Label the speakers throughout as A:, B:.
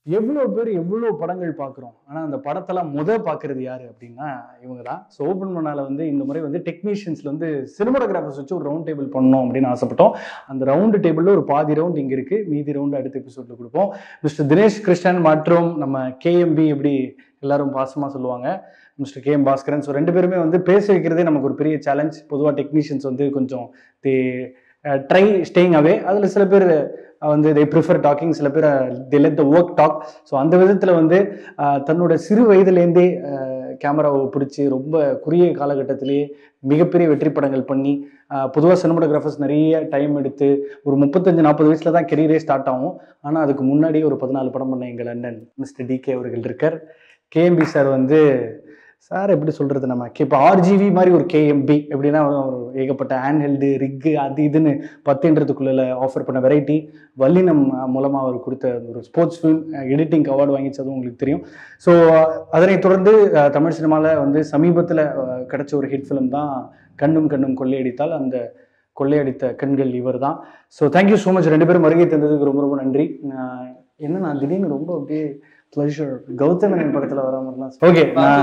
A: எவ்வளோ பேர் எவ்வளோ படங்கள் பார்க்குறோம் ஆனால் அந்த படத்தெல்லாம் முத பார்க்கறது யாரு அப்படின்னா இவங்க தான் ஸோ ஓப்பன் பண்ணால வந்து இந்த முறை வந்து டெக்னீஷியன்ஸ்ல வந்து சினிமாட்டோகிராஃபர்ஸ் வச்சு ஒரு ரவுண்ட் டேபிள் பண்ணணும் அப்படின்னு ஆசைப்பட்டோம் அந்த ரவுண்டு டேபிளில் ஒரு பாதி ரவுண்ட் இங்கே இருக்கு மீதி ரவுண்டு அடுத்த எபிசோட்ல கொடுப்போம் மிஸ்டர் தினேஷ் கிருஷ்ணன் மற்றும் நம்ம கேஎம்பி எப்படி எல்லாரும் பாசமாக சொல்லுவாங்க mister K M Baskaran so ரெண்டு பேருமே வந்து பேச வைக்கிறதே நமக்கு ஒரு பெரிய சேலஞ்ச் பொதுவாக டெக்னீஷியன்ஸ் வந்து கொஞ்சம் தே ட்ரை ஸ்டேயிங் அவே அதில் சில பேர் வந்து தே ப்ரிஃபர் டாக்கிங் சில பேர் they let the work talk so அந்த விதத்தில் வந்து அஹ், தன்னோட சிறு வயதுலேருந்தே கேமராவை பிடிச்சி ரொம்ப குறுகிய காலகட்டத்திலேயே மிகப்பெரிய வெற்றி படங்கள் பண்ணி பொதுவாக சினிமாட்டோகிராஃபர்ஸ் நிறைய டைம் எடுத்து ஒரு முப்பத்தஞ்சு நாற்பது வயசில் தான் கெரியரே ஸ்டார்ட் ஆகும் ஆனால் அதுக்கு முன்னாடியே ஒரு பதினாலு படம் பண்ண எங்கள் அண்ணன் மிஸ்டர் டிகே அவர்கள் இருக்கார் கேஎம்பி சார் வந்து சார் எப்படி சொல்கிறது நம்ம இப்போ ஆர்ஜிவி மாதிரி ஒரு கேஎம்பி எப்படின்னா ஒரு ஏகப்பட்ட ஹேண்ட்ஹெல்டு ரிக்கு அது இதுன்னு பத்துன்றதுக்குள்ள ஆஃபர் பண்ண வெரைட்டி வல்லினம் மூலமாக அவர் கொடுத்த ஒரு ஸ்போர்ட்ஸ் ஃபிலிம் எடிட்டிங் அவார்டு வாங்கிச்சதும் உங்களுக்கு தெரியும் ஸோ அதனைத் தொடர்ந்து அஹ், தமிழ் சினிமாவில் வந்து சமீபத்தில் கிடைச்ச ஒரு ஹிட் ஃபிலிம் தான் கண்ணும் கண்ணும் கொள்ளையடித்தால் அந்த கொள்ளையடித்த கண்கள் இவர் தான் ஸோ தேங்க்யூ ஸோ மச் ரெண்டு பேரும் வருகை தந்ததுக்கு ரொம்ப ரொம்ப நன்றி அஹ், என்ன நான் திடீர்னு ரொம்ப அப்படியே ப்ளஷர் கௌதமன் படத்தில் வர மாதிரிலாம் okay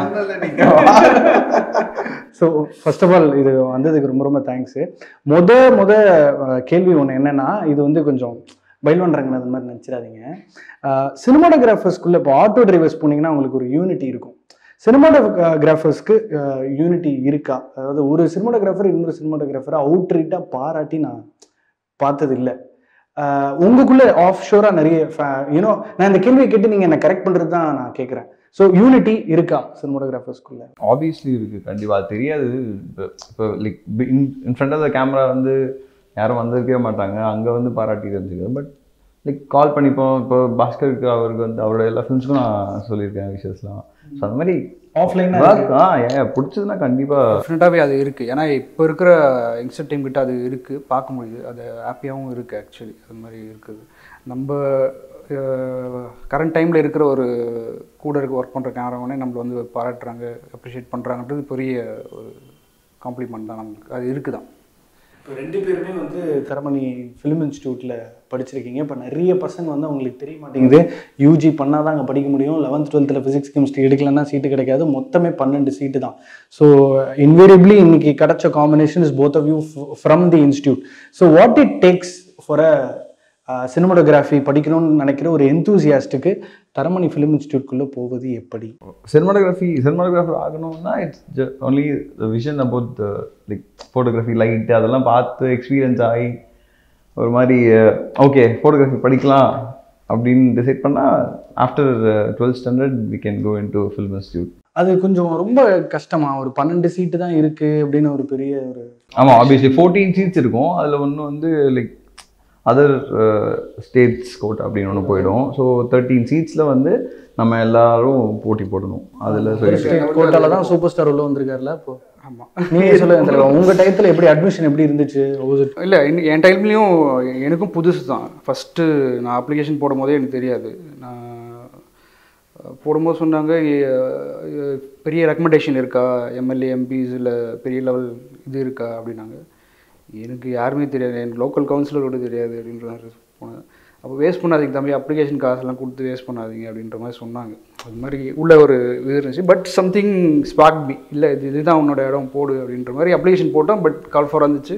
A: so first of all இது வந்ததுக்கு ரொம்ப ரொம்ப தேங்க்ஸு முத முத அஹ், கேள்வி ஒன்று என்னன்னா இது வந்து கொஞ்சம் பைல்வான் ரங்கநாத் மாதிரி நினச்சிடாதீங்க சினிமாட்டோகிராஃபர்ஸ்குள்ளே இப்போ ஆட்டோ டிரைவர்ஸ் போனீங்கன்னா உங்களுக்கு ஒரு யூனிட்டி இருக்கும் சினிமாட்டோகிராஃபர்ஸ்க்கு யூனிட்டி இருக்கா அதாவது ஒரு சினிமாட்டோகிராஃபர் இன்னொரு சினிமாட்டோகிராஃபரை அவுட்ரீட்டாக பாராட்டி நான் பார்த்தது இல்லை உங்களுக்குள்ள ஆஃப் ஷோராக நிறைய யூனோ நான் இந்த கேள்வியை கேட்டு நீங்கள் என்ன கரெக்ட் பண்ணுறது தான் நான் கேட்குறேன் ஸோ யூனிட்டி இருக்கா சினிமாட்டோகிராஃபர்ஸ்குள்ள
B: ஆப்வியஸ்லி இருக்கு கண்டிப்பா அது தெரியாது இப்போ இப்போ like in front of the camera வந்து யாரும் வந்திருக்கவே மாட்டாங்க அங்க வந்து பாராட்டி தெரிஞ்சுக்கிறது பட் லைக் கால் பண்ணிப்போம் இப்போ பாஸ்கருக்கு அவருக்கு வந்து அவரோட எல்லா ஃபிலிம்ஸ்க்கும் நான் சொல்லியிருக்கேன் விஷயஸ்லாம் ஸோ அந்த மாதிரி
A: ஆஃப்லைனாக
B: work, ஆ ஏன் பிடிச்சதுன்னா கண்டிப்பா
C: டெஃபினட்டாகவே அது இருக்குது ஏன்னா இப்போ இருக்கிற யங்ஸ்டர் டீம் கிட்ட அது இருக்குது பார்க்க முடியுது அது ஹாப்பியாகவும் இருக்குது ஆக்சுவலி அது மாதிரி இருக்குது நம்ம கரண்ட் டைமில் இருக்கிற ஒரு கூட இருக்க ஒர்க் பண்ணுற கேமராமேனே நம்மளை வந்து பாராட்டுறாங்க அப்ரிஷியேட் பண்ணுறாங்கன்றது பெரிய ஒரு காம்ப்ளிமெண்ட் தான் நமக்கு அது இருக்குது தான்
A: இப்போ ரெண்டு பேருமே வந்து தரமணி ஃபிலிம் இன்ஸ்டியூட்டில் படிச்சிருக்கீங்க இப்போ நிறைய பசங்க வந்து அவங்களுக்கு தெரிய மாட்டேங்குது யூஜி பண்ணால் தான் அங்கே படிக்க முடியும் லெவன்த் டுவெல்த்தில் ஃபிசிக்ஸ் கெமிஸ்ட்ரி எடுக்கலன்னா சீட்டு கிடைக்காது மொத்தமே பன்னெண்டு சீட்டு தான் ஸோ இன்வேரியபிளி இன்னைக்கு கிடைச்ச combination is both of you from the institute so what it takes for a cinematography படிக்கணும்னு நினைக்கிற ஒரு எந்தூசியாஸ்ட்டுக்கு தரமணி ஃபிலிம் இன்ஸ்டியூட்குள்ளே போவது எப்படி
B: சினிமாட்டோகிராஃபி சினிமாட்டோகிராஃபர் ஆகணும்னா it's only the vision about the like photography light அதெல்லாம் பார்த்து எக்ஸ்பீரியன்ஸ் ஆகி ஒரு மாதிரி ஓகே ஃபோட்டோகிராஃபி படிக்கலாம் அப்படின்னு டிசைட் பண்ணால் after twelfth standard we can go into film institute
A: அது கொஞ்சம் ரொம்ப கஷ்டமா ஒரு பன்னெண்டு சீட்டு தான் இருக்கு அப்படின்னு ஒரு பெரிய ஒரு
B: ஆமாம் ஆப்வியஸ்லி ஃபோர்டீன் சீட்ஸ் இருக்கும் அதில் ஒன்று வந்து லைக் அதர் ஸ்டேட்ஸ் கோட் அப்படின்னு ஒன்று போயிடும் ஸோ தேர்ட்டீன் சீட்ஸில் வந்து நம்ம எல்லாரும் போட்டி போடணும் அதில் சொல்லிட்டு
A: கோட்டால தான் சூப்பர் ஸ்டார் உள்ள வந்திருக்காருல இப்போ
C: ஆமாம்
A: நீங்க சொல்லுங்க தலைவா உங்க டயத்துல எப்படி அட்மிஷன் எப்படி இருந்துச்சு How was it?
C: இல்லை என் டைம்லேயும் எனக்கும் புதுசு தான் ஃபஸ்ட்டு நான் அப்ளிகேஷன் போடும்போதே எனக்கு தெரியாது நான் அஹ், போடும்போது சொன்னாங்க அஹ், பெரிய ரெக்கமெண்டேஷன் இருக்கா எம்எல்ஏ எம்பிஸ் இல்லை பெரிய லெவல் இது இருக்கா அப்படின்னாங்க எனக்கு யாருமே தெரியாது எனக்கு லோக்கல் கவுன்சிலர் கூட தெரியாது அப்படின்ற மாதிரி போனேன் அப்போ வேஸ்ட் பண்ணாதீங்க தம்பி அப்ளிகேஷன் காசெல்லாம் கொடுத்து வேஸ்ட் பண்ணாதீங்க அப்படின்ற மாதிரி சொன்னாங்க அது மாதிரி உள்ள ஒரு இது இருந்துச்சு பட் சம்திங் ஸ்பார்க் பி இல்லை இது இதுதான் உன்னோட இடம் போடு அப்படின்ற மாதிரி அப்ளிகேஷன் போட்டோம் பட் கால் ஃபார் வந்துச்சு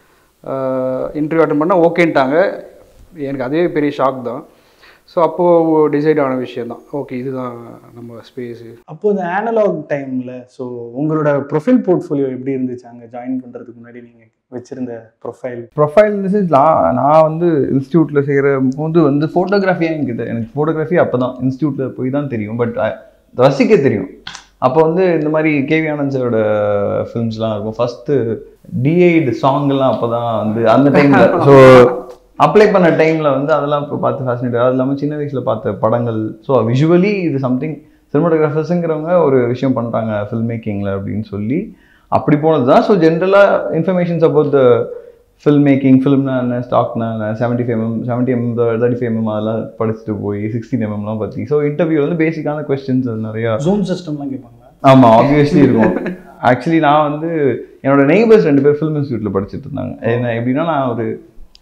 C: இன்டர்வியூ அட்டன் பண்ணால் ஓகேன்ட்டாங்க எனக்கு அதே பெரிய ஷாக் தான் ஸோ அப்போது டிசைட் ஆன விஷயம் தான் ஓகே இதுதான் நம்ம ஸ்பேஸு
A: அப்போ இந்த அனலாக் டைம்ல ஸோ உங்களோட ப்ரொஃபைல் போர்ட்ஃபோலியோ எப்படி இருந்துச்சு அங்க ஜாயின் பண்றதுக்கு முன்னாடி நீங்க வச்சிருந்த ப்ரொஃபைல்
B: ப்ரொஃபைல் மெசேஜ் நான் நான் வந்து இன்ஸ்டியூட்டில் செய்கிற போது வந்து ஃபோட்டோகிராஃபியாக என்கிட்ட எனக்கு ஃபோட்டோகிராஃபி அப்போ தான் இன்ஸ்டியூட்டில் போய் தான் தெரியும் பட் ரசிக்க தெரியும் அப்போ வந்து இந்த மாதிரி கேவி ஆனந்த் சாரோட ஃபிலிம்ஸ்லாம் இருக்கும் ஃபஸ்ட்டு டிஐடு சாங்லாம் அப்போ தான் வந்து அந்த டைமில் ஸோ அப்ளை பண்ண டைமில் வந்து அதெல்லாம் இப்போ பார்த்து ஃபேசினேட் அது இல்லாமல் சின்ன வயசில் பார்த்த படங்கள் ஸோ விஷுவலி இது சம்திங் சினிமாட்டோகிராஃபர்ஸுங்கிறவங்க ஒரு விஷயம் பண்ணுறாங்க ஃபில்ம் மேக்கிங்கில் அப்படின்னு சொல்லி அப்படி போனது தான் ஸோ ஜென்ரலாக informations about the film making ஃபிலிம்னா என்ன ஸ்டாக்னா என்ன seventy five M seventy M thirty five M அதெல்லாம் படிச்சுட்டு போய் சிக்ஸ்டீன் எம்எம்லாம் பற்றி ஸோ இன்டர்வியூ வந்து பேசிக்கான கொஸ்டின்ஸ் நிறையா
A: ஜூம் சிஸ்டம்லாம் கேட்பாங்களா
B: ஆமாம் ஆப்வியஸ்லி இருக்கும் ஆக்சுவலி நான் வந்து என்னோட நெய்பர்ஸ் ரெண்டு பேர் ஃபில்ம் இன்ஸ்டியூட்டில் படிச்சுட்டு இருந்தாங்க என்ன எப்படின்னா நான் ஒரு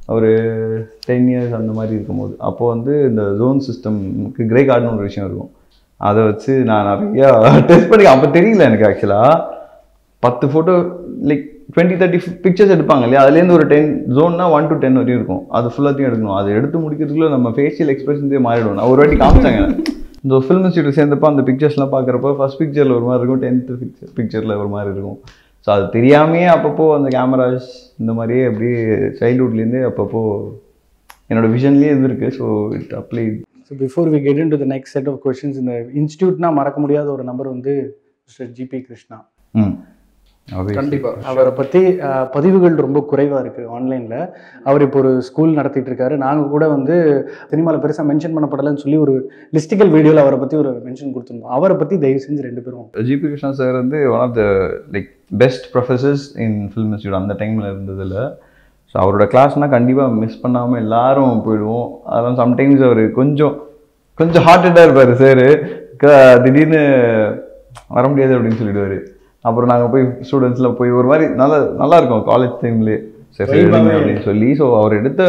B: ஒரு டென் இயர்ஸ் அந்த மாதிரி இருக்கும்போது அப்போ வந்து இந்த ஜோன் சிஸ்டம்க்கு கிரே கார்டுன்னு ஒரு விஷயம் இருக்கும் அதை வச்சு நான் நிறையா டெஸ்ட் பண்ணி அப்போ தெரியல எனக்கு ஆக்சுவலாக பத்து photo like twenty thirty pictures எடுப்பாங்க இல்லையா அதுலேருந்து ஒரு டென் ஜோன்னா ஒன் டு டென் வரையும் இருக்கும் அது ஃபுல்லாத்தையும் எடுக்கணும் அதை எடுத்து முடிக்கிறதுக்குள்ள நம்ம ஃபேஷியல் எக்ஸ்பிரஷன்ஸே மாறிடும் நான் ஒரு வாட்டி காமிச்சாங்க இந்த ஃபில்ம் இன்ஸ்டியூட் சேர்ந்தப்போ அந்த பிக்சர்ஸ்லாம் பார்க்குறப்போ ஃபர்ஸ்ட் பிக்சரில் ஒரு மாதிரி இருக்கும் டென்த்து பிக்சர் பிக்சரில் ஒரு மாதிரி இருக்கும் ஸோ அது தெரியாமையே அப்பப்போ அந்த கேமராஸ் இந்த மாதிரியே அப்படியே சைல்ட்ஹுட்லேருந்தே அப்பப்போ என்னோட விஷன்லேயே இருந்திருக்கு so it apply
A: so before we get into the next set of questions இந்த இன்ஸ்டியூட்னா மறக்க முடியாத ஒரு நம்பர் வந்து மிஸ்டர் ஜிபி கிருஷ்ணா
B: ம் obviously.
C: கண்டிப்பா
A: அவரை பற்றி அஹ், பதிவுகள் ரொம்ப குறைவாக இருக்குது ஆன்லைனில் அவர் இப்போ ஒரு ஸ்கூல் நடத்திட்டு இருக்காரு நாங்கள் கூட வந்து சினிமாவில் பெருசாக மென்ஷன் பண்ணப்படலைன்னு சொல்லி ஒரு லிஸ்டிக்கல் வீடியோவில் அவரை பற்றி ஒரு மென்ஷன் கொடுத்துருந்தோம் அவரை பற்றி தயவு செஞ்சு ரெண்டு பேரும்
B: ஜிபி கிருஷ்ணா சார் வந்து one of the like best professors in film institute அந்த டைமில் இருந்ததில் ஸோ அவரோட கிளாஸ்னால் கண்டிப்பாக மிஸ் பண்ணாமல் எல்லாரும் போயிடுவோம் அதெல்லாம் சம்டைம்ஸ் அவர் கொஞ்சம் கொஞ்சம் ஹார்ட்டடாக இருப்பார் சார் திடீர்னு வர முடியாது அப்படின்னு சொல்லிடுவார் அப்புறம் நாங்கள் போய் ஸ்டூடெண்ட்ஸில் போய் ஒரு மாதிரி நல்லா நல்லா இருக்கும் காலேஜ் டைம்லேயே சரி
A: Vibe ஆவே.
B: அப்படின்னு சொல்லி ஸோ அவர் எடுத்த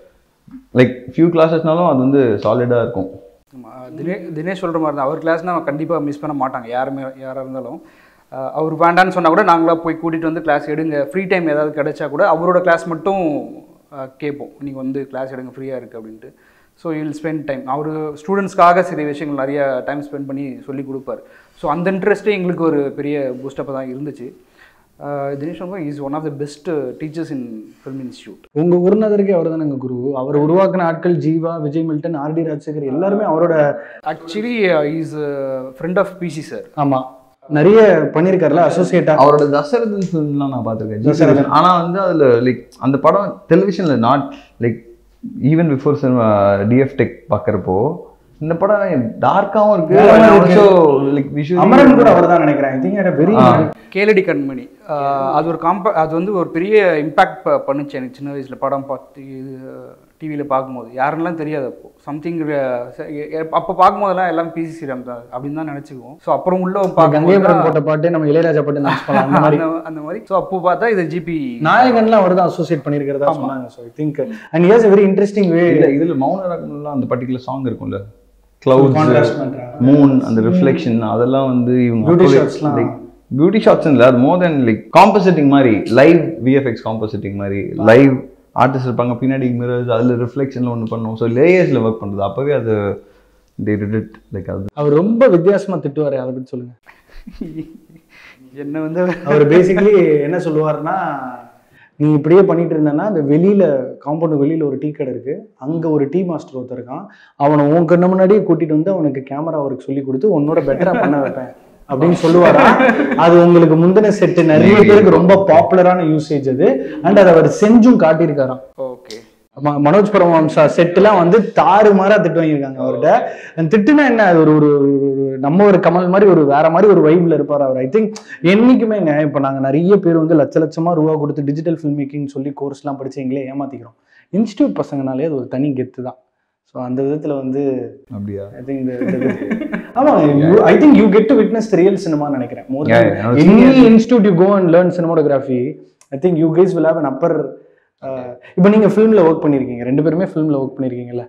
B: லைக் ஃபியூ கிளாஸஸ்னாலும் அது வந்து சாலிடாக இருக்கும்
C: ஆமா, தினே தினேஷ் சொல்கிற மாதிரி தான் அவர் கிளாஸ்னால் அவன் கண்டிப்பாக மிஸ் பண்ண மாட்டாங்க யாருமே யாராக இருந்தாலும் அஹ் அவர் வேண்டான்னு சொன்னால் கூட நாங்களாக போய் கூட்டிகிட்டு வந்து கிளாஸ் எடுங்க ஃப்ரீ டைம் ஏதாவது கிடைச்சா கூட அவரோட கிளாஸ் மட்டும் அஹ், கேட்போம் நீங்கள் வந்து கிளாஸ் எடுங்க ஃப்ரீயாக இருக்குது அப்படின்ட்டு ஸோ வில் ஸ்பெண்ட் டைம் அவர் ஸ்டூடெண்ட்ஸ்க்காக சில விஷயங்கள் நிறைய டைம் ஸ்பெண்ட் பண்ணி சொல்லி கொடுப்பார் ஸோ அந்த இன்ட்ரெஸ்ட்டே எங்களுக்கு ஒரு பெரிய பூஸ்டப்பாக தான் இருந்துச்சு அஹ் தினேஷ் வந்து is one of the best teachers in film institute
A: உங்க குருநாதருக்கே அவர் தானே குரு அவர் உருவாக்கின ஆட்கள் ஜீவா விஜய் மில்டன் ஆர்டி ராஜசேகர் எல்லாருமே அவரோட
C: actually is friend of PC sir
A: ஆமா நிறைய பண்ணியிருக்காருல அசோசியேட்டா
B: அவரோட தசரதன் ஃபிலிம்லாம் நான் பார்த்துருக்கேன்
A: தசரதன்.
B: ஆனா வந்து அதுல லைக் அந்த படம் டெலிவிஷன்ல not like even before DF tech பார்க்குறப்போ இந்த படம் டார்க்காவும் இருக்கு
A: வேற மாதிரி இருக்கு.
B: also, like, visually-
A: அமரன் கூட அவர் தான் நினைக்கிறேன் ஐ திங்க் வெரி
B: ஆ.
C: கேளடி கண்மணி ஆஹ் அது ஒரு காம்ப அது வந்து ஒரு பெரிய இம்பேக்ட் பண்ணுச்சு எனக்கு சின்ன வயசில் படம் பார்த்து டிவியில் பார்க்கும்போது யாருன்னெலாம் தெரியாது அப்போ சம்திங் அப்போ பார்க்கும்போதெல்லாம் எல்லாம் பிசி ஸ்ரீராம் தான் அப்படின்னு தான் நினச்சிக்குவோம் ஸோ அப்புறம் உள்ள பார்க்கும்போது
A: கங்கைபுரம் போட்ட பாட்டு நம்ம இளையராஜா பாட்டு நினைச்சு பண்ணலாம் அந்த மாதிரி
C: அந்த அந்த மாதிரி ஸோ அப்போ பார்த்தா இது ஜிபி
A: நாயகன்லாம் அவர் தான் அசோசியேட் பண்ணியிருக்கிறதா சொன்னாங்க so I think and here's very interesting way
B: இல்ல இதுல மௌன ராகம்லாம் அந்த பர்டிகுலர் சாங் இருக்கும்ல கிளவுட்ஸ்
A: Contrast பண்றாங்க.
B: மூன் அந்த ரிஃப்ளெக்ஷன் அதெல்லாம் வந்து இவங்க
A: Beauty shotsலாம்.
B: லைக் பியூட்டி ஷாட்ஸ் இல்லை அது மோர் தென் லைக் காம்போசிட்டிங் மாதிரி லைவ் விஎஃப்எக்ஸ் காம்போசிட்டிங் மாதிரி லைவ் ஆர்டிஸ்ட் இருப்பாங்க பின்னாடி மிரர்ஸ் அதில் ரிஃப்ளெக்ஷனில் ஒன்று பண்ணுவோம் ஸோ லேயர்ஸில் ஒர்க் பண்ணுறது அப்போவே அது they did it லைக் அது
A: அவர் ரொம்ப வித்தியாசமா திட்டுவாரு அதை பத்தி சொல்லுங்க
C: என்ன வந்து
A: அவர் பேசிக்கலி என்ன சொல்லுவாருன்னா நீ இப்படியே பண்ணிட்டு இருந்தேன்னா அந்த வெளியில காம்பவுண்ட் வெளியில ஒரு டீ கடை இருக்கு அங்க ஒரு டீ மாஸ்டர் ஒருத்தர் இருக்கான் அவனை உன் கண்ணு முன்னாடியே கூட்டிட்டு வந்து அவனுக்கு கேமரா ஒர்க் சொல்லி கொடுத்து உன்னோட பெட்டரா பண்ண வைப்பேன் அப்படின்னு சொல்லுவாரா அது உங்களுக்கு முந்தின செட்டு நிறைய பேருக்கு ரொம்ப பாப்புலரான யூசேஜ் அது அண்ட் அதை அவர் செஞ்சும் காட்டியிருக்காராம்
C: ஓகே
A: ம- மனோஜ் பரமஹம்சா செட்டுலாம் வந்து தாறுமாறா திட்டு வாங்கியிருக்காங்க அவர்கிட்ட அந்த திட்டுனா என்ன அது ஒரு ஒரு ஒரு- நம்ம ஒரு கமல் மாதிரி ஒரு வேற மாதிரி ஒரு வைப்ல இருப்பார் அவர் ஐ திங்க் என்னைக்குமேங்க இப்போ நாங்க நிறைய பேர் வந்து லட்ச லட்சமா ரூபா கொடுத்து டிஜிட்டல் ஃபில்ம் மேக்கிங் சொல்லி கோர்ஸ்லாம் படிச்சு எங்களே ஏமாத்திக்கிறோம் இன்ஸ்டியூட் பசங்கனாலே அது ஒரு தனி கெத்து தான் ஸோ அந்த விதத்துல வந்து
B: அப்படியா
A: ஐ திங்க் ஆமாங்க I think you get to witness real cinema நினைக்கிறேன் மோர்
B: Yeah, yeah. என்னோட
A: any institute you go and learn cinematography I think you guys will have an upper இப்போ நீங்கள் ஃபிலிமில் ஒர்க் பண்ணியிருக்கீங்க ரெண்டு பேருமே ஃபிலிமில் ஒர்க் பண்ணியிருக்கீங்கல்ல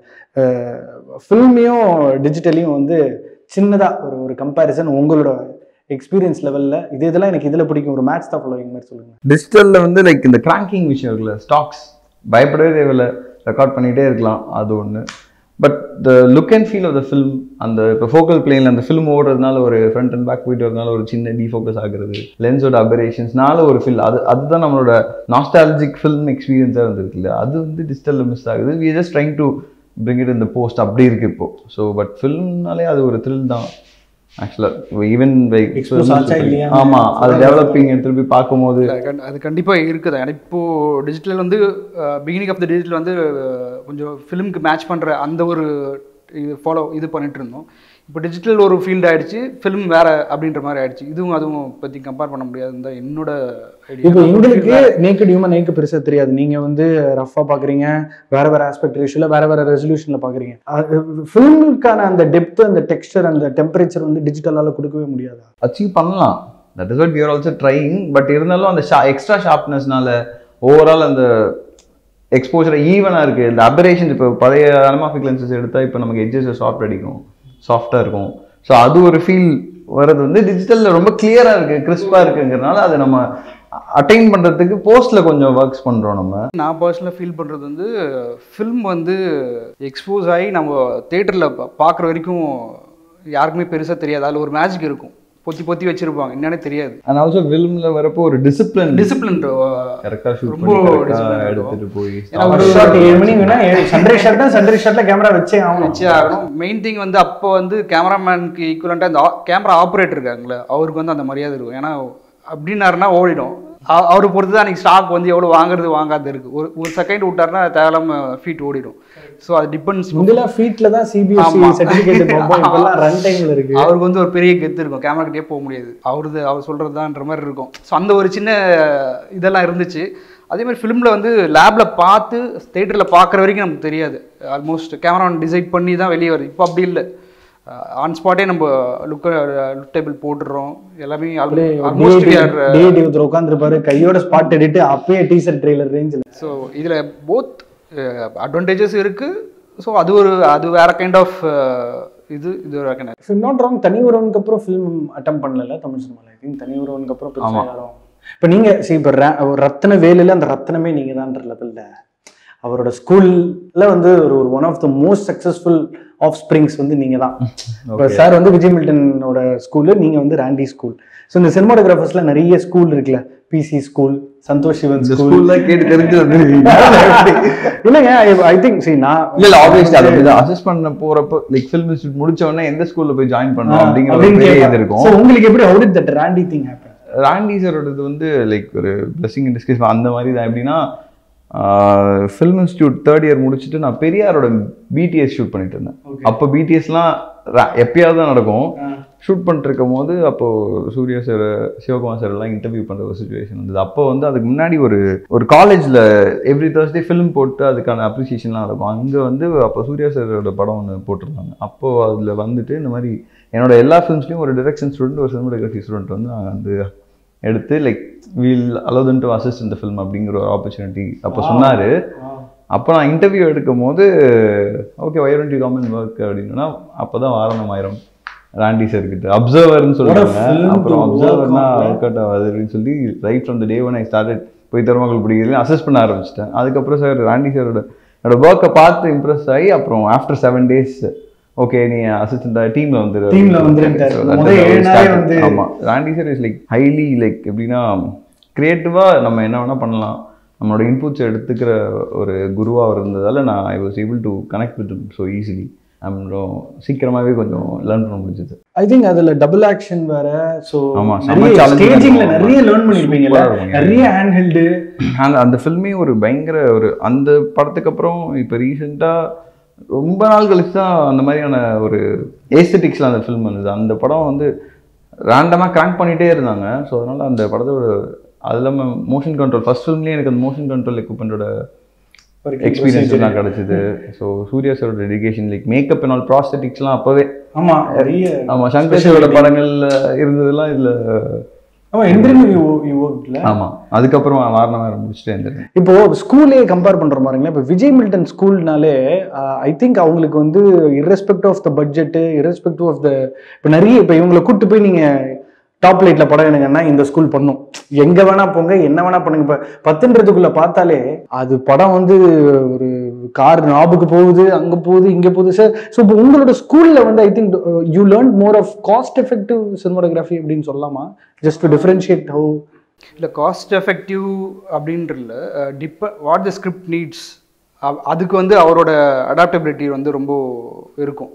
A: ஃபில்மையும் டிஜிட்டலையும் வந்து சின்னதாக ஒரு ஒரு கம்பேரிசன் உங்களோட எக்ஸ்பீரியன்ஸ் லெவலில் இது இதெல்லாம் எனக்கு இதில் பிடிக்கும் ஒரு மேட்ச் தான் ஃபாலோவிங் மாதிரி சொல்லுங்கள்
B: டிஜிட்டலில் வந்து லைக் இந்த கிராங்கிங் விஷயம் இருக்குல்ல ஸ்டாக்ஸ் பயப்படவே தேவையில்ல ரெக்கார்ட் பண்ணிகிட்டே இருக்கலாம் அது ஒன்று but the look and feel of the film அந்த இப்போ ஃபோக்கல் பிளேனில் அந்த ஃபில்ம் ஓடுறதுனால ஒரு ஃப்ரண்ட் அண்ட் பேக் போயிட்டு வரதுனால ஒரு சின்ன டீஃபோக்கஸ் ஆகுறது லென்ஸோட அபரேஷன்ஸ்னால ஒரு ஃபீல் அது அதுதான் நம்மளோட நாஸ்டாலஜிக் ஃபில்ம் எக்ஸ்பீரியன்ஸாக இருந்திருக்குல்ல அது வந்து டிஜிட்டலில் மிஸ் ஆகுது we just trying to bring it இந்த போஸ்ட் அப்படி இருக்கு இப்போ ஸோ பட் ஃபில்ம்னாலே அது ஒரு த்ரில் தான் ஆக்சுவலாக ஈவன்
A: Expose ஆச்சா இல்லையா?
B: ஆமாம் அது டெவலப்பிங் எடுத்துகிட்டு போய் பார்க்கும்போது
C: கண்டி- அது கண்டிப்பாக இருக்குது ஏன்னா இப்போ டிஜிட்டல் வந்து பிகினிங் ஆஃப் த டிஜிட்டல் வந்து அஹ், கொஞ்சம் ஃபிலிம்க்கு மேட்ச் பண்ணுற அந்த ஒரு இது ஃபாலோ இது பண்ணிட்டு இருந்தோம் இப்போ டிஜிட்டல் ஒரு ஃபீல்ட் ஆயிடுச்சு ஃபிலிம் வேற அப்படின்ற மாதிரி ஆயிடுச்சு இதுவும் அதுவும் பற்றி கம்பேர் பண்ண முடியாதுன்னு தான் என்னோட
A: இப்போ
C: ஐடியா
A: எங்களுக்கு நேக்கட் ஹியூமன் நேக்கு பெருசா தெரியாது நீங்க வந்து ரஃபா பாக்குறீங்க வேற வேற ஆஸ்பெக்ட் ரேஷியோல வேற வேற ரெசல்யூஷன்ல பாக்குறீங்க ஃபிலிமுக்கான அந்த டெப்த் அந்த டெக்ஸ்டர் அந்த டெம்பரேச்சர் வந்து டிஜிட்டலால கொடுக்கவே முடியாது
B: அச்சீவ் பண்ணலாம் that is what you're also trying but இருந்தாலும் அந்த ஷா எக்ஸ்ட்ரா ஷார்ப்னஸ்னால ஓவரால் அந்த எக்ஸ்போஜர் ஈவனாக இருக்குது இந்த அபரேஷன் இப்போ பழைய அனமாஃபிக் லென்சஸ் எடுத்தால் இப்போ நமக்கு எட்ஜஸ் சாஃப்ட் அடிக்கும் சாஃப்டாக இருக்கும் ஸோ அது ஒரு ஃபீல் வர்றது வந்து டிஜிட்டலில் ரொம்ப கிளியராக இருக்குது கிறிஸ்பாக இருக்குங்கிறனால அதை நம்ம அட்டைன் பண்ணுறதுக்கு போஸ்ட்டில் கொஞ்சம் ஒர்க்ஸ் பண்ணுறோம் நம்ம
C: நான் பர்சனலாக ஃபீல் பண்ணுறது வந்து ஃபில்ம் வந்து எக்ஸ்போஸ் ஆகி நம்ம தேட்டரில் பார்க்குற வரைக்கும் யாருக்குமே பெருசாக தெரியாது அதில் ஒரு மேஜிக் இருக்கும் பொத்தி பொத்தி வச்சுருப்பாங்க என்னன்னே தெரியாது
B: அண்ட் ஆல்சோ ஃபிலிமில் வரப்போ ஒரு டிசிப்ளின்
C: டிசிப்ளின்
B: கரெக்டாக ஷூட்
C: ரொம்ப
B: பண்ணி correct ஆ
C: discipline இருக்கும்.
B: எடுத்துட்டு போய்
C: ஏன்னா
A: ஒரு ஷாட் ஏழு மணி வேணா சண்டே ஷாட் தான் சண்டே ஷாட்ல கேமரா வச்சே ஆகணும்
C: வச்சே ஆகணும் மெயின் திங் வந்து அப்போ வந்து கேமராமேனுக்கு ஈக்குவலண்ட்டாக அந்த கேமரா ஆப்ரேட்டர் இருக்காங்களே அவருக்கு வந்து அந்த மரியாதை இருக்கும் ஏன்னா அப்படின்னாருன்னா ஓடிடும் அ- அவரை பொறுத்து தான் அன்றைக்கி ஸ்டாக் வந்து எவ்வளோ வாங்குறது வாங்காது இருக்குது ஒரு ஒரு செகண்ட் விட்டாருன்னா தேவையில்லாம ஃபீட் ஓடிடும் ஸோ அது டிபெண்ட்ஸ்
A: முந்தில ஃபீட்ல தான் சிபிஎஸ்சி
C: ஆமா.
A: சர்டிபிகேட் பார்ப்போம் இப்பெல்லாம் ரன் டைம்ல இருக்கு
C: அவருக்கு வந்து ஒரு பெரிய கெத்து இருக்கும் கேமரா கிட்டே போக முடியாது அவரது அவர் சொல்கிறது தான்ன்ற மாதிரி இருக்கும் ஸோ அந்த ஒரு சின்ன இதெல்லாம் இருந்துச்சு அதே மாதிரி ஃபிலிமில் வந்து லேபில் பார்த்து தேட்டரில் பார்க்குற வரைக்கும் நமக்கு தெரியாது ஆல்மோஸ்ட் கேமராமேன் டிசைட் பண்ணி தான் வெளியே வருது இப்போ அப்படி இல்லை ஆன் ஸ்பாட்டே நம்ம லுக் லுக் டேபிள் போட்டுடுறோம் எல்லாமே ஆல்மோஸ்ட்
A: டிஏடி ஒருத்தர் உட்காந்துருப்பாரு கையோட ஸ்பாட் எடிட்டு அப்பயே டீசர் ட்ரெய்லர் ரேஞ்சில்
C: ஸோ இதில் போத் அட்வான்டேஜஸ் இருக்குது ஸோ அது ஒரு அது வேற கைண்ட் ஆஃப் இது இது வேற கைண்ட்
A: இஃப் நாட் ராங் தனி ஒருவனுக்கு அப்புறம் ஃபிலிம் அட்டம் பண்ணல தமிழ் சினிமால ஐ திங்க் தனி ஒருவனுக்கு அப்புறம் பெருசா
B: ஆமா.
A: யாரும் இப்போ நீங்க சரி இப்போ ரத்தன வேலையில அந்த ரத்தனமே நீங்க தான்ற லெவல்ல அவரோட ஸ்கூல்ல வந்து ஒரு ஒரு one of the most successful offsprings வந்து நீங்க தான் இப்போ சார் வந்து விஜய் மில்டனோட ஸ்கூலு நீங்க வந்து ராண்டி ஸ்கூல் ஸோ இந்த சினிமாட்டோகிராஃபர்ஸ்ல நிறைய ஸ்கூல் இருக்குல்ல பிசி ஸ்கூல் சந்தோஷ் சிவன்
B: இந்த
A: ஸ்கூல்
B: ஸ்கூல்ல கேட்டு தெரிஞ்சு வந்து
A: இல்லைங்க ஐ திங்க் சரி நான்
B: இல்ல இல்ல ஆப்வியஸ்லி அது அப்படிதான் அசஸ் பண்ண போறப்போ லைக் ஃபிலிம் இன்ஸ்டியூட் முடிச்ச உடனே எந்த ஸ்கூல்ல போய் ஜாயின் பண்ணணும் அப்படிங்கிற ஒரு
A: அப்படின்னு
B: பெரிய
A: கேட்பேன்.
B: இது இருக்கும்
A: So, உங்களுக்கு எப்படி how did that Randy thing happen
B: Randy சாரோடது வந்து லைக் ஒரு பிளஸிங் இன் டிஸ்கஸ் அந்த மாதிரி தான் எப்படின்னா ஃபிலிம் இன்ஸ்டியூட் தேர்ட் இயர் முடிச்சுட்டு நான் பெரியாரோட பிடிஎஸ் ஷூட் பண்ணிட்டு இருந்தேன்
A: Okay.
B: அப்போ பிடிஎஸ்லாம் எப்பயாவது தான் நடக்கும் ஷூட் பண்ணிட்டு இருக்கும் போது அப்போ சூர்யா சார் சிவகுமார் சார் எல்லாம் இன்டர்வியூ பண்ற ஒரு சுச்சுவேஷன் இருந்தது அப்போ வந்து அதுக்கு முன்னாடி ஒரு ஒரு காலேஜ்ல எவ்ரி தேர்ஸ்டே ஃபிலிம் போட்டு அதுக்கான அப்ரிசியேஷன்லாம் இருக்கும் அங்க வந்து அப்போ சூர்யா சாரோட படம் ஒன்று போட்டிருந்தாங்க அப்போ அதுல வந்துட்டு இந்த மாதிரி என்னோட எல்லா ஃபிலிம்ஸ்லயும் ஒரு டிரெக்ஷன் ஸ்டூடெண்ட் ஒரு சினிமாட்டோகிராஃபி ஸ்டூடெண்ட் வந்து நான் வந்து எடுத்து like we'll allotted to assist இந்த ஃபிலிம் அப்படிங்கிற ஒரு ஆப்பர்ச்சுனிட்டி அப்போ சொன்னாரு அப்போ நான் இன்டர்வியூ எடுக்கும் போது okay why don't you come and work அப்படின்னா அப்போ தான் வாரணம் ஆயிரம் ராண்டி சார் கிட்ட அப்சர்வர்னு சொல்லுவாங்க
A: film
B: அப்புறம்
A: to
B: அப்சர்வர்னா
A: work on,
B: ஒர்க் அவுட் ஆகாது அப்படின்னு சொல்லி right from the day one I started போய் தருமகள் பிடிக்கிறது அசஸ் பண்ண ஆரம்பிச்சிட்டேன் அதுக்கப்புறம் சார் ராண்டி சாரோட என்னோட ஒர்க்கை பார்த்து இம்ப்ரெஸ் ஆகி அப்புறம் ஆஃப்டர் செவன் டேஸ் ஓகே நீ அசிஸ்டண்டா டீம்ல வந்துரு
A: Teamல வந்துருன்ட்டாரு. முதல் ஏழு நாளே வந்து-
B: ஆமா Randy sir is like highly like எப்படின்னா கிரியேட்டிவா நம்ம என்ன வேணா பண்ணலாம் நம்மளோட இன்புட்ஸ் எடுத்துக்கிற ஒரு குருவா அவர் இருந்ததால நான் I was able to connect with so easily அப்புறம் சீக்கிரமாவே கொஞ்சம் லேர்ன் பண்ண முடிஞ்சது
A: ஐ திங்க் அதுல டபுள் ஆக்ஷன் வேற சோ
B: ஆமா, செம்ம
A: நிறைய
B: challenging ஆ
A: ஸ்டேஜிங்ல
B: இருக்கும்.
A: நிறைய லேர்ன் பண்ணிருப்பீங்கல்ல
B: Super ஆ இருக்கும்.
A: நிறைய ஹேண்ட் ஹெல்டு
B: அந்த அந்த ஃபில்மே ஒரு பயங்கர ஒரு அந்த படத்துக்கு அப்புறம் இப்போ ரீசெண்டாக ரொம்ப நாள் கழிச்சு தான் அந்த மாதிரியான ஒரு ஏஸ்தட்டிக்ஸில் அந்த ஃபில்ம் வந்தது அந்த படம் வந்து ரேண்டமாக கிராங்க் பண்ணிகிட்டே இருந்தாங்க ஸோ அதனால் அந்த படத்தோட அது இல்லாமல் மோஷன் கண்ட்ரோல் ஃபர்ஸ்ட் ஃபிலிம்லேயே எனக்கு அந்த மோஷன் கண்ட்ரோல் எக்யூப்மெண்ட்டோட எக்ஸ்பீரியன்ஸ் எல்லாம் கிடச்சிது ஸோ சூர்யா சாரோட dedication like makeup and all ப்ராஸ்தட்டிக்ஸ்லாம் அப்போவே
A: ஆமா நிறைய
B: ஆமாம் சங்கர் சாரோட படங்கள்ல இருந்ததெல்லாம் இதில்
A: ஆமா இந்திரன் யூ யூ ஒர்க்ல
B: ஆமாம் அதுக்கப்புறம் வாரணம் வேறு முடிச்சுட்டே இருந்திருக்கேன்
A: இப்போ ஸ்கூலே கம்பேர் பண்ற மாதிரிங்களா இப்போ விஜய் மில்டன் ஸ்கூல்னாலே ஐ திங்க் அவங்களுக்கு வந்து irrespective of the budget irrespective of the இப்போ நிறைய இப்போ இவங்களை கூட்டு போய் நீங்க டாப் லைட்ல படம் எடுங்கன்னா இந்த ஸ்கூல் பண்ணும் எங்க வேணா போங்க என்ன வேணா பண்ணுங்க இப்போ பத்துன்றதுக்குள்ள பார்த்தாலே அது படம் வந்து ஒரு கார் நாபுக்கு போகுது அங்க போகுது இங்க போகுது சார் ஸோ இப்போ உங்களோட ஸ்கூல்ல வந்து I think you learn more of cost effective cinematography அப்படின்னு சொல்லலாமா ஜஸ்ட் டு டிஃபரன்ஷியேட் ஹவு
C: இல்லை காஸ்ட் எஃபெக்டிவ் அப்படின்றதுல டிப்ப வாட் த ஸ்கிரிப்ட் நீட்ஸ் அதுக்கு வந்து அவரோட அடாப்டபிலிட்டி வந்து ரொம்ப இருக்கும்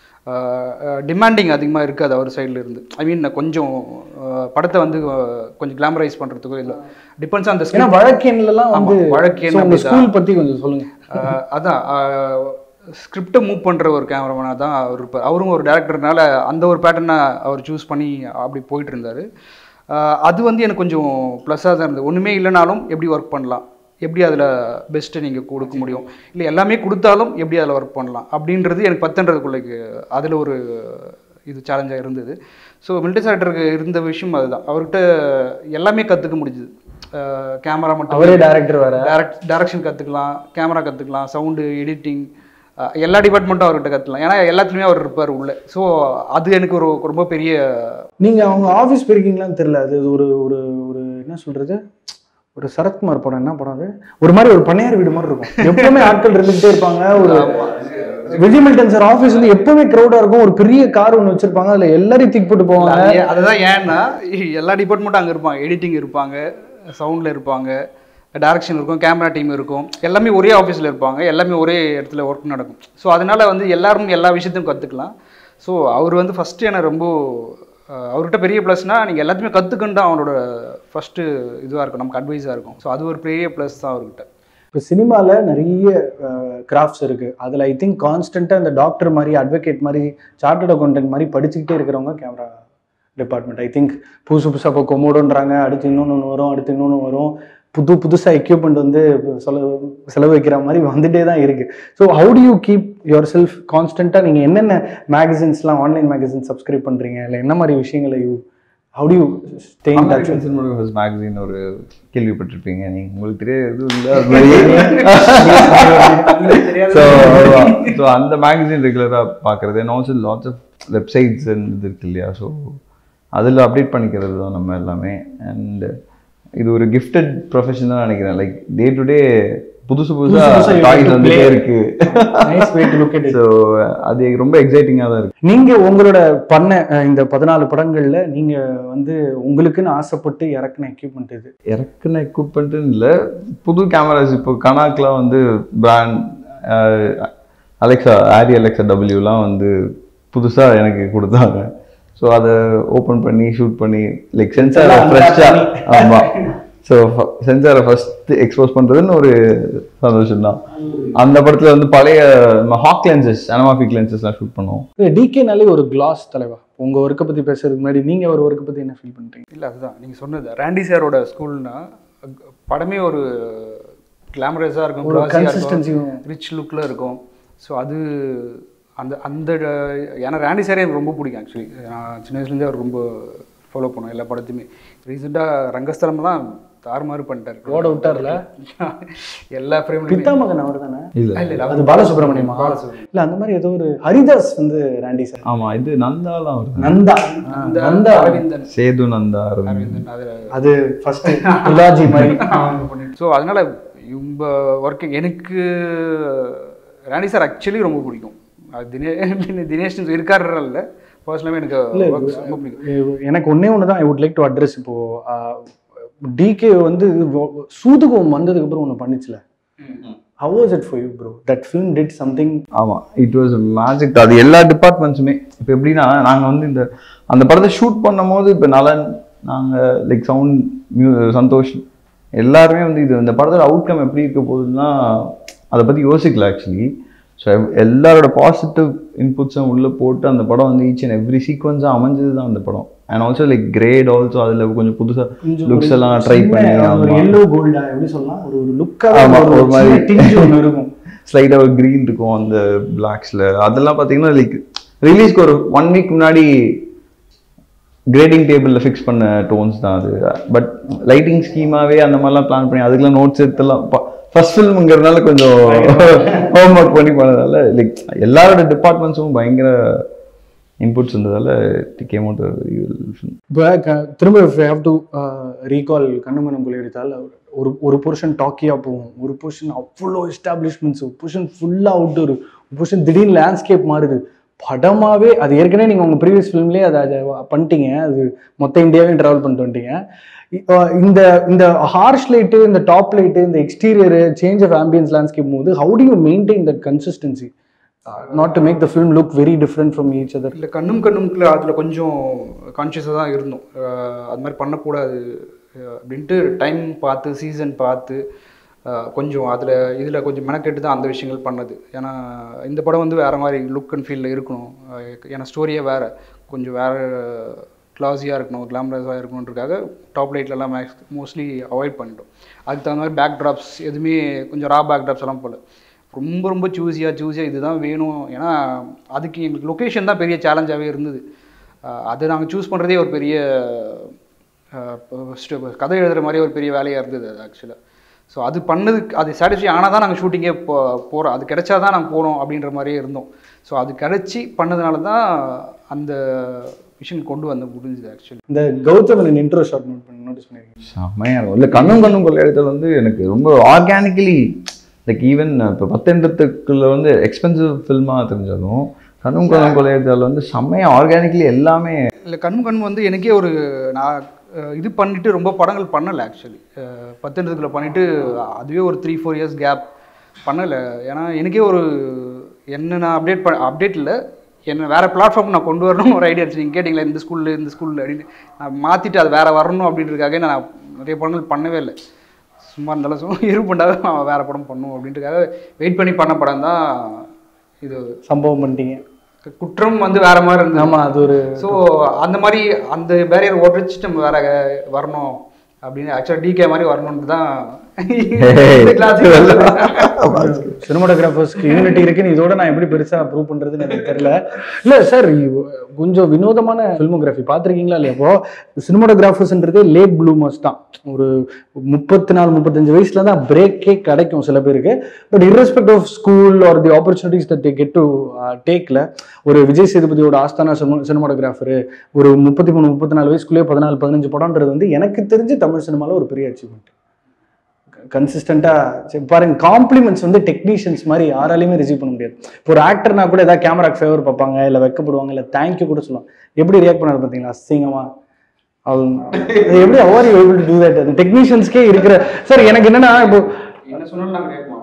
C: டிமாண்டிங் அதிகமாக இருக்காது அவர் சைடில் இருந்து ஐ மீன் கொஞ்சம் அஹ், படத்தை வந்து அஹ், கொஞ்சம் கிளாமரைஸ் பண்ணுறதுக்கோ இல்லை டிபெண்ட்ஸ் ஆன் த
A: ஏன்னா வழக்கெண்லாம் வந்து
C: ஆமா, வழக்கெண்
A: so உங்க
C: அப்படிதான்.
A: ஸ்கூல் பத்தி கொஞ்சம் சொல்லுங்க
C: ஆஹ் அதான் ஸ்கிரிப்டை மூவ் பண்ணுற ஒரு கேமராமேனாக தான் அவர் இருப்பார் அவரும் ஒரு டேரக்டர்னால அந்த ஒரு பேட்டர்னை அவர் சூஸ் பண்ணி அப்படி போயிட்டு இருந்தார் அது வந்து எனக்கு கொஞ்சம் ப்ளஸ்ஸாக தான் இருந்தது ஒன்றுமே இல்லைனாலும் எப்படி ஒர்க் பண்ணலாம் எப்படி அதில் பெஸ்ட்டு நீங்கள் கொடுக்க முடியும் இல்லை எல்லாமே கொடுத்தாலும் எப்படி அதில் ஒர்க் பண்ணலாம் அப்படின்றது எனக்கு பத்துன்றதுக்குள்ளைக்கு அதில் ஒரு இது சேலஞ்சாக இருந்தது ஸோ மில்டரி சாக்டருக்கு இருந்த விஷயம் அதுதான் அவர்கிட்ட எல்லாமே கற்றுக்க முடிஞ்சுது கேமரா மட்டும்
A: அவரே டேரக்டர் வேற
C: டேரக்ட் டைரக்ஷன் கற்றுக்கலாம் கேமரா கற்றுக்கலாம் சவுண்டு எடிட்டிங் எல்லா டிபார்ட்மெண்ட்டும் அவர்கிட்ட கற்றுக்கலாம் ஏன்னா எல்லாத்துலேயுமே அவர் இருப்பார் உள்ள ஸோ அது எனக்கு ஒரு ரொம்ப பெரிய
A: நீங்க அவங்க ஆஃபீஸ் போயிருக்கீங்களான்னு தெரியல அது ஒரு ஒரு ஒரு என்ன சொல்றது ஒரு சரத்குமார் படம் என்ன படம் அது ஒரு மாதிரி ஒரு பண்ணையார் வீடு மாதிரி இருக்கும் எப்பவுமே ஆட்கள் இருந்துகிட்டே இருப்பாங்க ஒரு விஜய் மில்டன் சார் ஆஃபீஸ் வந்து எப்பவுமே க்ரௌடா இருக்கும் ஒரு பெரிய கார் ஒன்று வச்சிருப்பாங்க அதுல எல்லாரையும் தூக்கி போட்டு போவாங்க
C: அது ஏன்- அதுதான் ஏன்னா எல்லா டிபார்ட்மெண்ட்டும் அங்கே இருப்பாங்க எடிட்டிங் இருப்பாங்க சவுண்டில் இருப்பாங்க டைரக்ஷன் இருக்கும் கேமரா டீம் இருக்கும் எல்லாமே ஒரே ஆஃபீஸில் இருப்பாங்க எல்லாமே ஒரே இடத்துல ஒர்க் நடக்கும் ஸோ அதனால வந்து எல்லாரும் எல்லா விஷயத்தையும் கற்றுக்கலாம் ஸோ அவர் வந்து ஃபஸ்ட்டு எனக்கு ரொம்ப அஹ், அவர்கிட்ட பெரிய ப்ளஸ்னா நீங்கள் எல்லாத்தையுமே கற்றுக்கணும் தான் அவரோட ஃபஸ்ட்டு இதுவாக இருக்கும் நமக்கு அட்வைஸாக இருக்கும் ஸோ அது ஒரு பெரிய ப்ளஸ் தான் அவர்கிட்ட
A: இப்போ சினிமாவில் நிறைய கிராஃப்ட்ஸ் இருக்கு அதில் ஐ திங்க் கான்ஸ்டண்ட்டாக இந்த டாக்டர் மாதிரி அட்வொகேட் மாதிரி சார்ட்டர்ட் அக்கௌண்டன்ட் மாதிரி படிச்சுக்கிட்டே இருக்கிறவங்க கேமரா டிபார்ட்மெண்ட் ஐ திங்க் புதுசு புதுசாக இப்போ கொமோடோன்றாங்க அடுத்து இன்னொன்று ஒன்று வரும் அடுத்து இன்னொன்று வரும் புது புதுசாக எக்யூப்மெண்ட் வந்து செலவு செலவு வைக்கிற மாதிரி வந்துட்டே தான் இருக்கு so how do you keep yourself கான்ஸ்டண்ட்டாக நீங்கள் என்னென்ன மேகசின்ஸ்லாம் ஆன்லைன் மேகசின் சப்ஸ்கிரைப் பண்ணுறீங்க இல்லை என்ன மாதிரி விஷயங்களை you how do you stay in touch
B: American cinematographers magazine ஒரு கேள்விப்பட்டிருப்பீங்க நீங்க உங்களுக்கு தெரியாது எதுவும் இல்லை ஸோ ஸோ அந்த மேகசின் ரெகுலராக பார்க்குறது and also lots of websites இது இருக்கு இல்லையா ஸோ அதில் அப்டேட் பண்ணிக்கிறது தான் நம்ம எல்லாமே அண்ட் இது ஒரு கிஃப்டட் ப்ரொஃபஷன் தான் நினைக்கிறேன் லைக் டே டு டே புதுசு
A: புதுசா
B: புதுசாக
A: you
B: டாய்ஸ்
A: get to
B: வந்துட்டே
A: play.
B: இருக்கு
A: nice way to look
B: so அது ரொம்ப எக்ஸைட்டிங்காக தான் இருக்கு
A: நீங்க உங்களோட பண்ண அஹ், இந்த பதினாலு படங்கள்ல நீங்க வந்து உங்களுக்குன்னு ஆசைப்பட்டு இறக்குன எக்யூப்மெண்ட் இது
B: இறக்குன எக்யூப்மெண்ட்டுன்னு இல்லை புது கேமராஸ் இப்போ கனாக்லாம் வந்து பிராண்ட் அலெக்ஸா ஆரி அலெக்ஸா டபிள்யூலாம் வந்து புதுசாக எனக்கு கொடுத்தாங்க ஸோ அதை ஓப்பன் பண்ணி ஷூட் பண்ணி லைக் சென்சாரை
A: எல்லாம் unwrap
B: ஃப்ரெஷ்ஷாக
A: பண்ணி.
B: ஆமாம் ஸோ சென்சாரை ஃபஸ்ட்டு எக்ஸ்போஸ் பண்ணுறதுன்னு ஒரு சந்தோஷம் தான் அந்த படத்தில் வந்து பழைய ஹாக் லென்சஸ் அனமாஃபிக் லென்சஸ்லாம் ஷூட் பண்ணுவோம்
A: டிகேனாலே ஒரு கிளாஸ் தலைவா உங்க ஒர்க்கை பத்தி பேசுறதுக்கு முன்னாடி நீங்க ஒரு ஒர்க்கை பத்தி என்ன ஃபீல் பண்றீங்க
C: இல்லை அதுதான் நீங்கள் சொன்னது ராண்டி சாரோட ஸ்கூல்னா படமே ஒரு கிளாமரஸாக இருக்கும்
A: ஒரு
C: glossy-ஆ இருக்கும்
A: கன்சிஸ்டன்சியும்
C: ரிச் லுக்கில் இருக்கும் ஸோ அது அந்த அந்த ஏன்னா ராண்டி சாரே எனக்கு ரொம்ப பிடிக்கும் ஆக்சுவலி நான் சின்ன வயசுலேருந்தே அவர் ரொம்ப ஃபாலோ பண்ணுவேன் எல்லா படத்தையுமே ரீசெண்டாக ரங்கஸ்தலம்லாம் தாறுமாறு பண்ணிட்டாரு
A: ஓட விட்டார்ல
C: எல்லா ஃப்ரேம்லையுமே
A: பித்தாமகன் அவர் தானே
B: இல்லை
C: இல்லை இல்லை
A: அது பாலசுப்ரமணியமா
C: பாலசுப்ரமணியம்.
A: இல்ல அந்த மாதிரி ஏதோ ஒரு ஹரிதாஸ் வந்து ராண்டி சார்
B: ஆமாம் இது நந்தாலாம் வருது
A: நந்தா
C: அந்த
A: நந்தா
C: அரவிந்தன்
B: சேது நந்தா அரவிந்த்
C: அரவிந்தன் அது
A: அது ஃபர்ஸ்ட் துலாஜி மாதிரி
C: ஸோ அதனால இவங்க ஒர்க்கிங் எனக்கு ராணி சார் ஆக்சுவலி ரொம்ப பிடிக்கும் அது தினே தினேஷ் இருக்காருல்ல பர்சனலாகவே எனக்கு works ரொம்ப பிடிக்கும்
A: எனக்கு ஒண்ணே ஒன்று தான் I would like to address இப்போ டிகே வந்து வ- சூதுகம் வந்ததுக்கு அப்புறம் ஒன்று பண்ணுச்சுல how was it for you bro that film did something
B: ஆமாம் இட் வாஸ் மேஜிக் அது எல்லா டிபார்ட்மெண்ட்ஸுமே இப்போ எப்படின்னா நாங்கள் வந்து இந்த அந்த படத்தை ஷூட் பண்ணும்போது இப்போ நலன் நாங்கள் லைக் சவுண்ட் மியூ சந்தோஷ் எல்லாருமே வந்து இது இந்த படத்தோட அவுட்கம் எப்படி இருக்க போகுதுன்னா அதை பற்றி யோசிக்கல ஆக்சுவலி ஸோ எல்லாரோட பாசிட்டிவ் இன்புட்ஸும் உள்ளே போட்டு அந்த படம் வந்து ஈச் அண்ட் எவ்ரி சீக்வன்ஸாக அமைஞ்சது தான் அந்த படம் and also like great also அதில் கொஞ்சம் புதுசாக லுக்ஸ் எல்லாம் ட்ரை பண்ணி
A: ஒரு
B: ஆமா.
A: எல்லோ கோல்டா எப்படி சொல்லலாம் ஒரு ஒரு லுக்காக
B: ஆமா,
A: ஒரு
B: ஒரு மாதிரி.
A: மாதிரி டிஞ்சு ஒன்று இருக்கும்
B: ஸ்லைடாக ஒரு க்ரீன் இருக்கும் அந்த பிளாக்ஸில் அதெல்லாம் பார்த்தீங்கன்னா லைக் ரிலீஸ்க்கு ஒரு ஒன் வீக் முன்னாடி கிரேடிங் டேபிளில் ஃபிக்ஸ் பண்ண டோன்ஸ் தான் அது பட் லைட்டிங் ஸ்கீமாவே அந்த மாதிரிலாம் பிளான் பண்ணி அதுக்கெல்லாம் நோட்ஸ் எடுத்துலாம் ஃபர்ஸ்ட் ஃபில்ம்ங்கிறதுனால கொஞ்சம் ஹோம் ஒர்க் பண்ணி பண்ணதால லைக் எல்லாரோட டிபார்ட்மெண்ட்ஸும் பயங்கர இன்புட்ஸ் இருந்ததால கேம் அவுட்
A: இப்போ க- திரும்ப ஹேவ் டு ரீகால் கண்ணுமனம் கொள்ளையடித்தால் ஒரு ஒரு போர்ஷன் டாக்கியாக போகும் ஒரு போர்ஷன் அவ்வளோ எஸ்டாப்ளிஷ்மெண்ட்ஸ் ஒரு போர்ஷன் ஃபுல்லாக அவுட்டோர் ஒரு போர்ஷன் திடீர்னு லேண்ட்ஸ்கேப் மாறுது படமாவே அது ஏற்கனவே நீங்கள் உங்கள் ப்ரீவியஸ் ஃபிலிம்லேயே அதை அதை பண்ணிட்டீங்க அது மொத்த இந்தியாவையும் ட்ராவல் பண்ணிட்டு வந்துட்டீங்க இ- அஹ் இந்த இந்த ஹார்ஷ் லைட்டு இந்த டாப் லைட்டு இந்த exterior change of ambience landscape போது how do you maintain that consistency not to make the film look very different from each other
C: இல்லை கண்ணும் கண்ணும்க்குள்ள அதில் கொஞ்சம் கான்ஷியஸாக தான் இருந்தோம் அஹ் அது மாதிரி பண்ணக்கூடாது அஹ் அப்படின்ட்டு டைம் பார்த்து சீசன் பார்த்து அஹ் கொஞ்சம் அதில் இதில் கொஞ்சம் மெனக்கெட்டு தான் அந்த விஷயங்கள் பண்ணது ஏன்னா இந்த படம் வந்து வேறு மாதிரி லுக் அண்ட் ஃபீலில் இருக்கணும் அஹ் ஏன்னா ஸ்டோரியே வேறு கொஞ்சம் வேறு கிளாஸியாக இருக்கணும் கிளாமரஸாக இருக்கணுன்றதுக்காக டாப் லைட்லலாம் மேக்ஸ் மோஸ்ட்லி அவாய்ட் பண்ணிட்டோம் அதுக்கு தகுந்த மாதிரி பேக் ட்ராப்ஸ் எதுவுமே கொஞ்சம் ரா பேக் ட்ராப்ஸ் எல்லாம் போல ரொம்ப ரொம்ப சூஸியாக சூஸியாக இதுதான் வேணும் ஏன்னா அதுக்கு எங்களுக்கு லொக்கேஷன் தான் பெரிய சேலஞ்சாகவே இருந்தது அஹ் அது நாங்கள் சூஸ் பண்ணுறதே ஒரு பெரிய அஹ் இப்போ first கதை எழுதுகிற மாதிரி ஒரு பெரிய வேலையாக இருந்தது அது ஆக்சுவலாக ஸோ அது பண்ணதுக்கு அது சாட்டிஸ்ஃபை ஆனால் தான் நாங்கள் ஷூட்டிங்கே போ போகிறோம் அது கிடைச்சா தான் நாங்கள் போகிறோம் அப்படின்ற மாதிரியே இருந்தோம் ஸோ அது கிடைச்சி பண்ணதுனால தான் அந்த விஷயம் கொண்டு வந்து முடிஞ்சுது ஆக்சுவலி
A: இந்த கௌதமன் இன்ட்ரோ ஷாட் நோட் பண்ணி நோட்டீஸ் பண்ணிருக்கீங்க
B: செம்மையா இருக்கும் இல்லை கண்ணும் கண்ணும் கொள்ளையடித்தல் வந்து எனக்கு ரொம்ப ஆர்கானிக்கலி லைக் ஈவன் இப்போ பத்தெண்டத்துக்குள்ள வந்து எக்ஸ்பென்சிவ் ஃபில்மாக தெரிஞ்சாலும் கண்ணும் கண்ணும் கொள்ளையடித்தல் வந்து செம்மையா ஆர்கானிக்கலி எல்லாமே
C: இல்லை கண் கண் வந்து எனக்கே ஒரு நான் அஹ், இது பண்ணிட்டு ரொம்ப படங்கள் பண்ணலை ஆக்சுவலி பத்தெண்டுக்குள்ள பண்ணிட்டு அதுவே ஒரு த்ரீ ஃபோர் இயர்ஸ் கேப் பண்ணலை ஏன்னா எனக்கே ஒரு என்ன நான் அப்டேட் பண்ண அப்டேட் இல்லை என்ன வேறு பிளாட்ஃபார்ம் நான் கொண்டு வரணும் ஒரு ஐடியா இருந்துச்சு நீங்கள் கேட்டிங்களா இந்த ஸ்கூலில் இந்த ஸ்கூலில் அப்படின்னு நான் மாற்றிட்டு அது வேறு வரணும் அப்படின்றதுக்காக நான் நிறைய படங்கள் பண்ணவே இல்லை சும்மா இருந்தாலும் சும்மா இருப்புண்டாவே நான் வேறு படம் பண்ணும் அப்படின்றதுக்காக வெயிட் பண்ணி பண்ண படம் தான் இது
A: சம்பவம் பண்ணிட்டீங்க
C: குற்றம் வந்து வேற மாதிரி இருந்தது
A: ஆமா அது ஒரு
C: ஸோ அந்த மாதிரி அந்த பேரியர் உடச்சிட்டு நம்ம வேற வரணும் அப்படின்னு ஆக்சுவலாக டிகே மாதிரி வரணும்னு தான் இந்த class க்கு வந்தது.
A: சினிமாட்டோகிராஃபர்ஸ்க்கு யூனிட்டி இருக்குன்னு இதோட நான் எப்படி பெருசா ப்ரூவ் பண்றதுன்னு எனக்கு தெரியல இல்ல சார் கொஞ்சம் வினோதமான ஃபில்மோகிராஃபி பார்த்துருக்கீங்களா இல்லையா இப்போ சினிமாட்டோகிராஃபர்ஸ்ன்றதே லேட் ப்ளூமர்ஸ் தான் ஒரு முப்பத்தி நாலு முப்பத்தஞ்சு வயசுல தான் பிரேக்கே கிடைக்கும் சில பேருக்கு but irrespective of school or the opportunities that get to டேக்ல ஒரு விஜய் சேதுபதியோட ஆஸ்தானா சினிமாட்டோகிராஃபர் ஒரு முப்பத்தி மூணு முப்பத்தி நாலு வயசுக்குள்ளேயே பதினாலு பதினஞ்சு படம்ன்றது வந்து எனக்கு தெரிஞ்சு தமிழ் சினிமால ஒரு பெரிய அச்சீவ்மெண்ட் கன்சிஸ்டண்ட்டாக பாருங்க காம்ப்ளிமெண்ட்ஸ் வந்து டெக்னீஷியன்ஸ் மாதிரி யாராலையுமே ரிசீவ் பண்ண முடியாது இப்போ ஒரு ஆக்டர்னா கூட ஏதாவது கேமராக்கு ஃபேவர் பார்ப்பாங்க இல்லை வெக்கப்படுவாங்க இல்லை தேங்க்யூ கூட சொல்லுவாங்க எப்படி ரியாக்ட் பண்ணாரு பார்த்தீங்களா அசிங்கமா அது அது எப்படி அவர் able to do that அந்த டெக்னீஷியன்ஸ்க்கே இருக்கிற சார் எனக்கு என்னன்னா இப்போ
C: என்ன சொன்னாலும் நாங்கள் கேட்போம்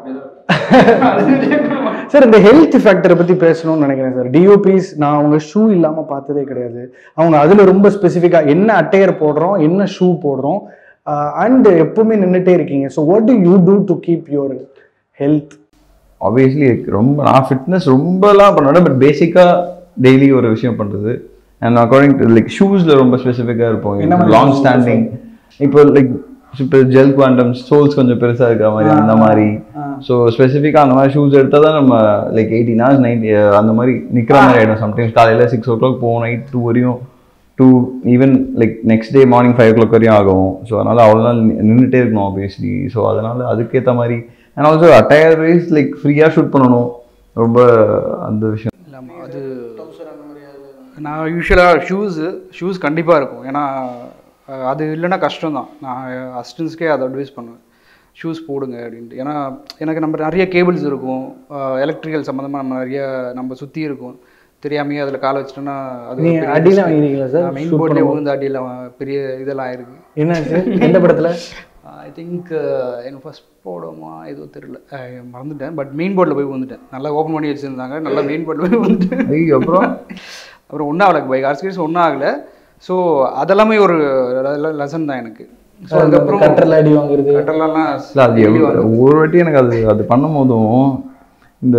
C: அப்படிதான்
A: சார் இந்த ஹெல்த் ஃபேக்டரை பத்தி பேசணும்னு நினைக்கிறேன் சார் டிஓபிஸ் நான் அவங்க ஷூ இல்லாம பார்த்ததே கிடையாது அவங்க அதுல ரொம்ப ஸ்பெசிஃபிக்கா என்ன அட்டையர் போடுறோம் என்ன ஷூ போடுறோம் அண்ட் எப்பவுமே நின்னுட்டே இருக்கீங்க so what do you do to keep your health
B: obviously ரொம்ப நான் ஃபிட்னஸ் ரொம்பலாம் பண்ணோட பட் பேசிக்காக டெய்லி ஒரு விஷயம் பண்ணுறது அண்ட் அக்கார்டிங் டு லைக் ஷூஸில் ரொம்ப ஸ்பெசிஃபிக்காக
A: என்ன
B: இருப்போம்
A: மாதிரி
B: லாங்
A: shoes
B: ஸ்டாண்டிங் இப்போ லைக் இப்போ ஜெல் குவாண்டம் சோல்ஸ் கொஞ்சம் பெருசாக இருக்கிற மாதிரி அந்த மாதிரி ஸோ ஸ்பெசிஃபிக்காக அந்த மாதிரி ஷூஸ் எடுத்தால் தான் நம்ம லைக் எயிட்டீன் ஹவர்ஸ் நைட் அந்த மாதிரி நிற்கிற மாதிரி ஆகிடும் சம்டைம்ஸ் காலையில் சிக்ஸ் ஓ கிளாக் போவோம் நைட் டூ வரையும் to even like next day morning five o'clock வரையும் ஆகும் ஸோ அதனால் அவ்வளோ நாள் நின்றுட்டே இருக்கணும் ஆப்வியஸ்லி ஸோ அதனால் அதுக்கேற்ற மாதிரி and also attire wise like ஃப்ரீயாக ஷூட் பண்ணணும் ரொம்ப அந்த விஷயம்
C: இல்லாமல் அது நான் யூஸ்வலாக ஷூஸு ஷூஸ் கண்டிப்பாக இருக்கும் ஏன்னா அஹ், அது இல்லைன்னா கஷ்டம் தான் நான் அசிஸ்டன்ஸ்க்கே அதை அட்வைஸ் பண்ணுவேன் ஷூஸ் போடுங்க அப்படின்ட்டு ஏன்னா எனக்கு நம்ம நிறைய கேபிள்ஸ் இருக்கும் எலக்ட்ரிக்கல் சம்மந்தமாக நம்ம நிறைய நம்ம சுற்றி இருக்கும் தெரியாமையே அதில் காலை வச்சிட்டோன்னா அது
A: நீங்க அடிலாம் வாங்கிருக்கீங்களா சார்
C: மெயின் போர்ட்லேயே விழுந்து அடியில் பெரிய இதெல்லாம் ஆயிருக்கு
A: என்னாச்சு எந்த படத்துல
C: ஐ திங்க் எனக்கு ஃபஸ்ட் போடுமா எதுவும் தெரியல அஹ், மறந்துட்டேன் பட் மெயின் போர்டில் போய் வந்துட்டேன் நல்லா ஓப்பன் பண்ணி வச்சுருந்தாங்க நல்லா மெயின் போர்டில் போய் வந்துட்டேன்
B: ஐயோ அப்புறம்
C: அப்புறம் ஒன்றும் ஆகலை பைக் ஆர்ட்ஸ் ஒன்றும் ஆகலை ஸோ அதெல்லாமே ஒரு லெசன் தான் எனக்கு ஸோ அதுக்கப்புறம்
A: கட்டரில் அடி வாங்குறது
C: கட்டலாம்
B: இல்லை அது எவ்வளோ ஒரு வாட்டி எனக்கு அது அது பண்ணும் போதும் இந்த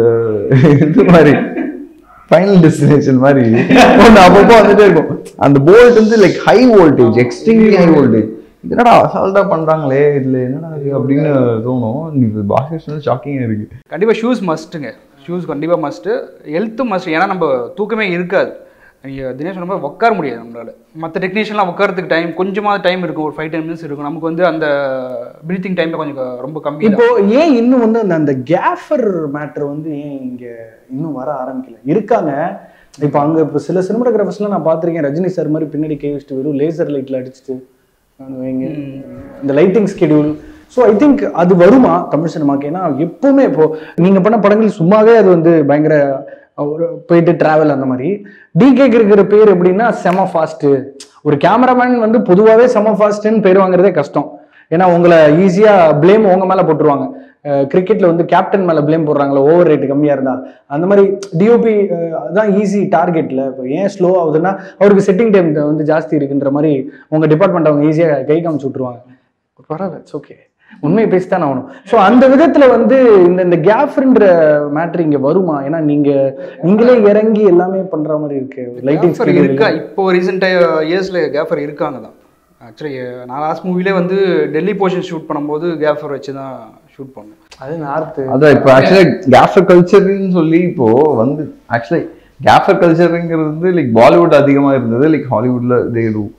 B: இது மாதிரி ஃபைனல் டெஸ்டினேஷன் மாதிரி ஒன்று அப்பப்போ வந்துட்டே இருக்கும் அந்த போல்ட் வந்து like high voltage extremely high voltage என்னடா அசால்ட்டாக பண்ணுறாங்களே இதில் என்னடா இது அப்படின்னு தோணும் இது பாஸ்கெட் வந்து ஷாக்கிங்காக இருக்கு
C: கண்டிப்பாக ஷூஸ் மஸ்ட்டுங்க ஷூஸ் கண்டிப்பாக மஸ்ட்டு ஹெல்த்தும் மஸ்ட் ஏன்னா நம்ம தூக்கமே இருக்காது நீங்கள் தினேஷ் சொன்ன மாதிரி உட்கார முடியாது நம்மளால மற்ற டெக்னீஷியன்லாம் உட்காரத்துக்கு டைம் கொஞ்சமாக டைம் இருக்கும் ஒரு ஃபைவ் டென் மினிட்ஸ் இருக்கும் நமக்கு வந்து அந்த ப்ரீத்திங் டைமில் கொஞ்சம் க- ரொம்ப கம்மி
A: இப்போ ஏன் இன்னும் வந்து அந்த அந்த கேஃபர் மேட்டர் வந்து ஏன் இங்க இன்னும் வர ஆரம்பிக்கல இருக்காங்க இப்போ அங்க இப்போ சில சினிமாட்டோகிராஃபர்ஸ்லாம் நான் பார்த்திருக்கேன் ரஜினி சார் மாதிரி பின்னாடி கை வச்சுட்டு வெறும் லேசர் லைட்ல அடிச்சுட்டு நான் வைங்க இந்த lighting schedule so I think அது வருமா தமிழ் சினிமாக்கு ஏன்னா எப்பவுமே இப்போ நீங்க பண்ண படங்கள் சும்மாவே அது வந்து பயங்கர ஒரு போயிட்டு டிராவல் அந்த மாதிரி டிகேக்கு இருக்கிற பேர் எப்படின்னா செம ஃபாஸ்ட்டு ஒரு கேமராமேன் வந்து பொதுவாகவே செம ஃபாஸ்ட்டுன்னு பேர் வாங்குறதே கஷ்டம் ஏன்னா உங்களை ஈஸியாக ப்ளேம் உங்க மேலே போட்டுருவாங்க கிரிக்கெட்டில் வந்து கேப்டன் மேலே ப்ளேம் போடுறாங்களா ஓவர் ரேட் கம்மியாக இருந்தா அந்த மாதிரி டிஓபி தான் ஈஸி டார்கெட்டில் இப்போ ஏன் ஸ்லோ ஆகுதுன்னா அவருக்கு செட்டிங் டைம் வந்து ஜாஸ்தி இருக்குன்ற மாதிரி உங்கள் டிபார்ட்மெண்ட் அவங்க ஈஸியாக கை காமிச்சு விட்ருவாங்க பரவாயில்ல இட்ஸ் ஓகே உண்மையை பேசித்தான் ஆகணும் ஸோ அந்த விதத்துல வந்து இந்த இந்த கேஃப்ன்ற மேட்ரு இங்க வருமா ஏன்னா நீங்க நீங்களே இறங்கி எல்லாமே பண்ற மாதிரி இருக்கு லைட்டிங்
C: கேஃபர் இருக்கா இப்போ ரீசெண்ட் இயர்ஸில் கேஃபர் இருக்காங்க தான் ஆக்சுவலி நான் லாஸ்ட் மூவிலே வந்து டெல்லி போர்ஷன் ஷூட் பண்ணும்போது கேஃபர் வச்சு தான் ஷூட் பண்ணேன்
A: அது நார்த்து
B: அதான் இப்போ ஆக்சுவலாக கேஃபர் கல்ச்சர்னு சொல்லி இப்போ வந்து ஆக்சுவலி கேஃபர் கல்ச்சருங்கிறது வந்து லைக் பாலிவுட் அதிகமாக இருந்தது லைக் ஹாலிவுட்ல தே டூ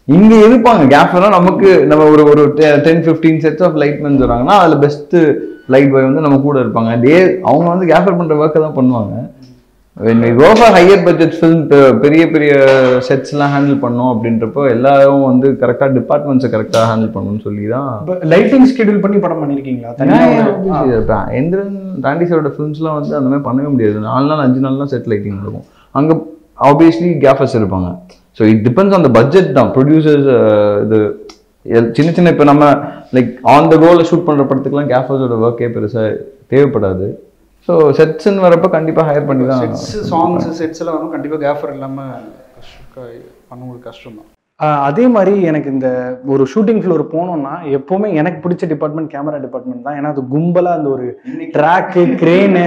B: இங்க இருப்பாங்க கேஃபர்லாம் நமக்கு நம்ம ஒரு ஒரு ten fifteen sets of lightmens வராங்கன்னா அதுல பெஸ்ட் லைட் பாய் வந்து நம்ம கூட இருப்பாங்க டே அவங்க வந்து கேஃபர் பண்ற ஒர்க்கை தான் பண்ணுவாங்க when we go for higher budget film பெ- பெரிய பெரிய sets எல்லாம் ஹேண்டில் பண்ணோம் அப்படின்றப்போ எல்லாரும் வந்து கரெக்டா டிபார்ட்மெண்ட்ஸை கரெக்டா ஹேண்டில் பண்ணணும்னு சொல்லி தான்
A: இப்போ லைட்டிங் ஸ்கெடியூல் பண்ணி படம் பண்ணிருக்கீங்களா தனியா ஒரு- ஆ.
B: இப்ப எந்திரன் டாண்டிஸோட ஃபிலிம்ஸ்லாம் வந்து அந்த மாதிரி பண்ணவே முடியாது நாலு நாள் அஞ்சு நாள் தான் செட் லைட்டிங் இருக்கும் அங்கே ஆப்வியஸ்லி கேஃபர்ஸ் இருப்பாங்க so it depends on the budget தான் ப்ரொடியூசர்ஸ் இது எல்- சின்ன சின்ன இப்போ நம்ம லைக் ஆன் த கோல ஷூட் பண்ணுற படத்துக்குலாம் கேஃபர்ஸோட ஒர்க்கே பெருசாக தேவைப்படாது ஸோ செட்ஸ்ன்னு வரப்போ கண்டிப்பாக ஹையர் பண்ணி தான்
C: செட்ஸ் சாங்ஸ் செட்ஸ் எல்லாம் வரும் கண்டிப்பாக கேஃபர் இல்லாமல் பண்ணவங்களுக்கு கஷ்டம் தான்
A: ஆஹ் அதே மாதிரி எனக்கு இந்த ஒரு ஷூட்டிங் ஃப்ளோர் போனோம்னா எப்பவுமே எனக்கு பிடிச்ச டிபார்ட்மெண்ட் கேமரா டிபார்ட்மெண்ட் தான் ஏன்னா அது கும்பலா அந்த ஒரு ட்ராக்கு கிரேனு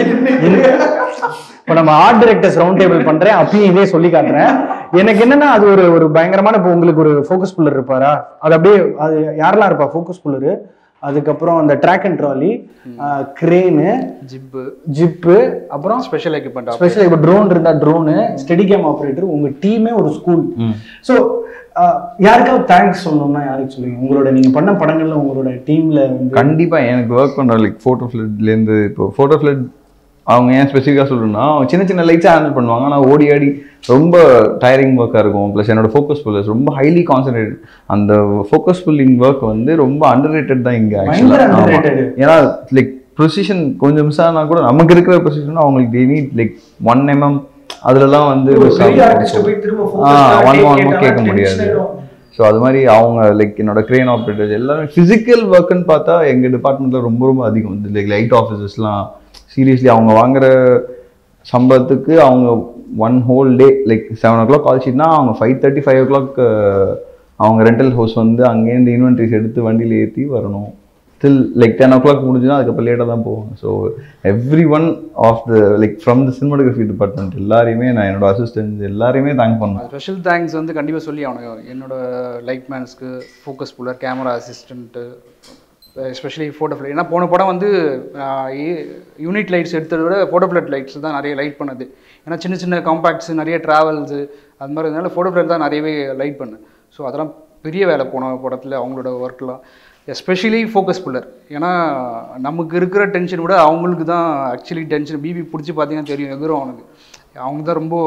A: இப்போ நம்ம ஆர்ட் டைரக்டர்ஸ் ரவுண்ட் டேபிள் பண்றேன் அப்பயும் இதே சொல்லி காட்டுறேன் எனக்கு என்னன்னா அது ஒரு ஒரு பயங்கரமான இப்போ உங்களுக்கு ஒரு ஃபோக்கஸ் புல்லர் இருப்பாரா அது அப்படியே அது யாரெல்லாம் இருப்பா ஃபோக்கஸ் புல்லரு அதுக்கப்புறம் அந்த track and trolley crane
C: jib
A: jib அப்புறம்
C: ஸ்பெஷல் எக்யூப்மெண்ட்
A: ஸ்பெஷல் இப்போ ட்ரோன் இருந்தா ட்ரோனு ஸ்டெடி கேம் ஆப்ரேட்டர் உங்க டீமே ஒரு ஸ்கூல் ஸோ யாருக்காவது தேங்க்ஸ் சொல்லணும்னா யாருக்கு சொல்லுவீங்க உங்களோட நீங்க பண்ண படங்கள்ல உங்களோட டீம்ல வந்து
B: கண்டிப்பா எனக்கு ஒர்க் பண்ற லைக் ஃபோட்டோ ஃபிளிட்லேருந்து இப்போ ஃபோட்டோ ஃபிளிட் அவங்க ஏன் ஸ்பெசிஃபிக்காக சொல்லணும்னா அவங்க சின்ன சின்ன லைட்ஸை ஹேண்டில் பண்ணுவாங்க ஆனால் ஓடி ஆடி ரொம்ப டயரிங் ஒர்க்காக இருக்கும் ப்ளஸ் என்னோட ஃபோக்கஸ் புல்லர்ஸ் ரொம்ப ஹைலி கான்சன்ட்ரேட் அந்த ஃபோக்கஸ் புல்லிங் ஒர்க் வந்து ரொம்ப அண்டர் ரேட்டட் தான் இங்கே
A: பயங்கர
B: ஆக்சுவலாக
A: underrated.
B: ஏன்னா லைக் ப்ரொசிஷன் கொஞ்சம் மிஸ் ஆனா கூட நமக்கு இருக்கிற ப்ரொசிஷன் அவங்களுக்கு they need like one mm அதுலலாம் வந்து miss ஆகும். ஆ ஒன் ஒன் கேட்க முடியாது ஸோ அது மாதிரி அவங்க லைக் என்னோட கிரேன் ஆப்ரேட்டர்ஸ் எல்லாமே ஃபிசிக்கல் ஒர்க்குன்னு பார்த்தா எங்கள் டிபார்ட்மெண்ட்டில் ரொம்ப ரொம்ப அதிகம் வந்து லைக் லைட் ஆஃபீஸர்ஸ்லாம் சீரியஸ்லி அவங்க வாங்குற சம்பளத்துக்கு அவங்க one whole day like seven o'clock call ஷீட்னா அவங்க five thirty five o'clock அவங்க ரெண்டல் ஹவுஸ் வந்து அங்கேருந்து இன்வென்ட்ரிஸ் எடுத்து வண்டியில் ஏற்றி வரணும் till like ten o'clock முடிஞ்சுன்னா அதுக்கப்புறம் லேட்டாக தான் போவாங்க so every one of the like from the cinematography department எல்லாரையுமே நான் என்னோட அசிஸ்டன்ஸ் எல்லாரையுமே தேங்க் பண்ணேன்
C: ஸ்பெஷல் தேங்க்ஸ் வந்து கண்டிப்பாக சொல்லி அவனுக்கு என்னோட லைட் மேன்ஸ்க்கு focus puller camera assistant especially photo flood ஏன்னா போன படம் வந்து யூனிட் லைட்ஸ் எடுத்ததை விட ஃபோட்டோ ஃபிளட் லைட்ஸ் தான் நிறைய லைட் பண்ணது ஏன்னா சின்ன சின்ன காம்பேக்ட்ஸ் நிறைய ட்ராவல்ஸு அது மாதிரி இருந்தனால ஃபோட்டோ ஃபிளட் தான் நிறையவே லைட் பண்ணேன் ஸோ அதெல்லாம் பெரிய வேலை போன படத்தில் அவங்களோட ஒர்க்லாம் எஸ்பெஷலி ஃபோக்கஸ் புல்லர் ஏன்னா நமக்கு இருக்கிற டென்ஷன் விட அவங்களுக்கு தான் ஆக்சுவலி டென்ஷன் பிபி பிடிச்சி பார்த்தீங்கன்னா தெரியும் எதிரும் அவனுக்கு அவங்க தான் ரொம்ப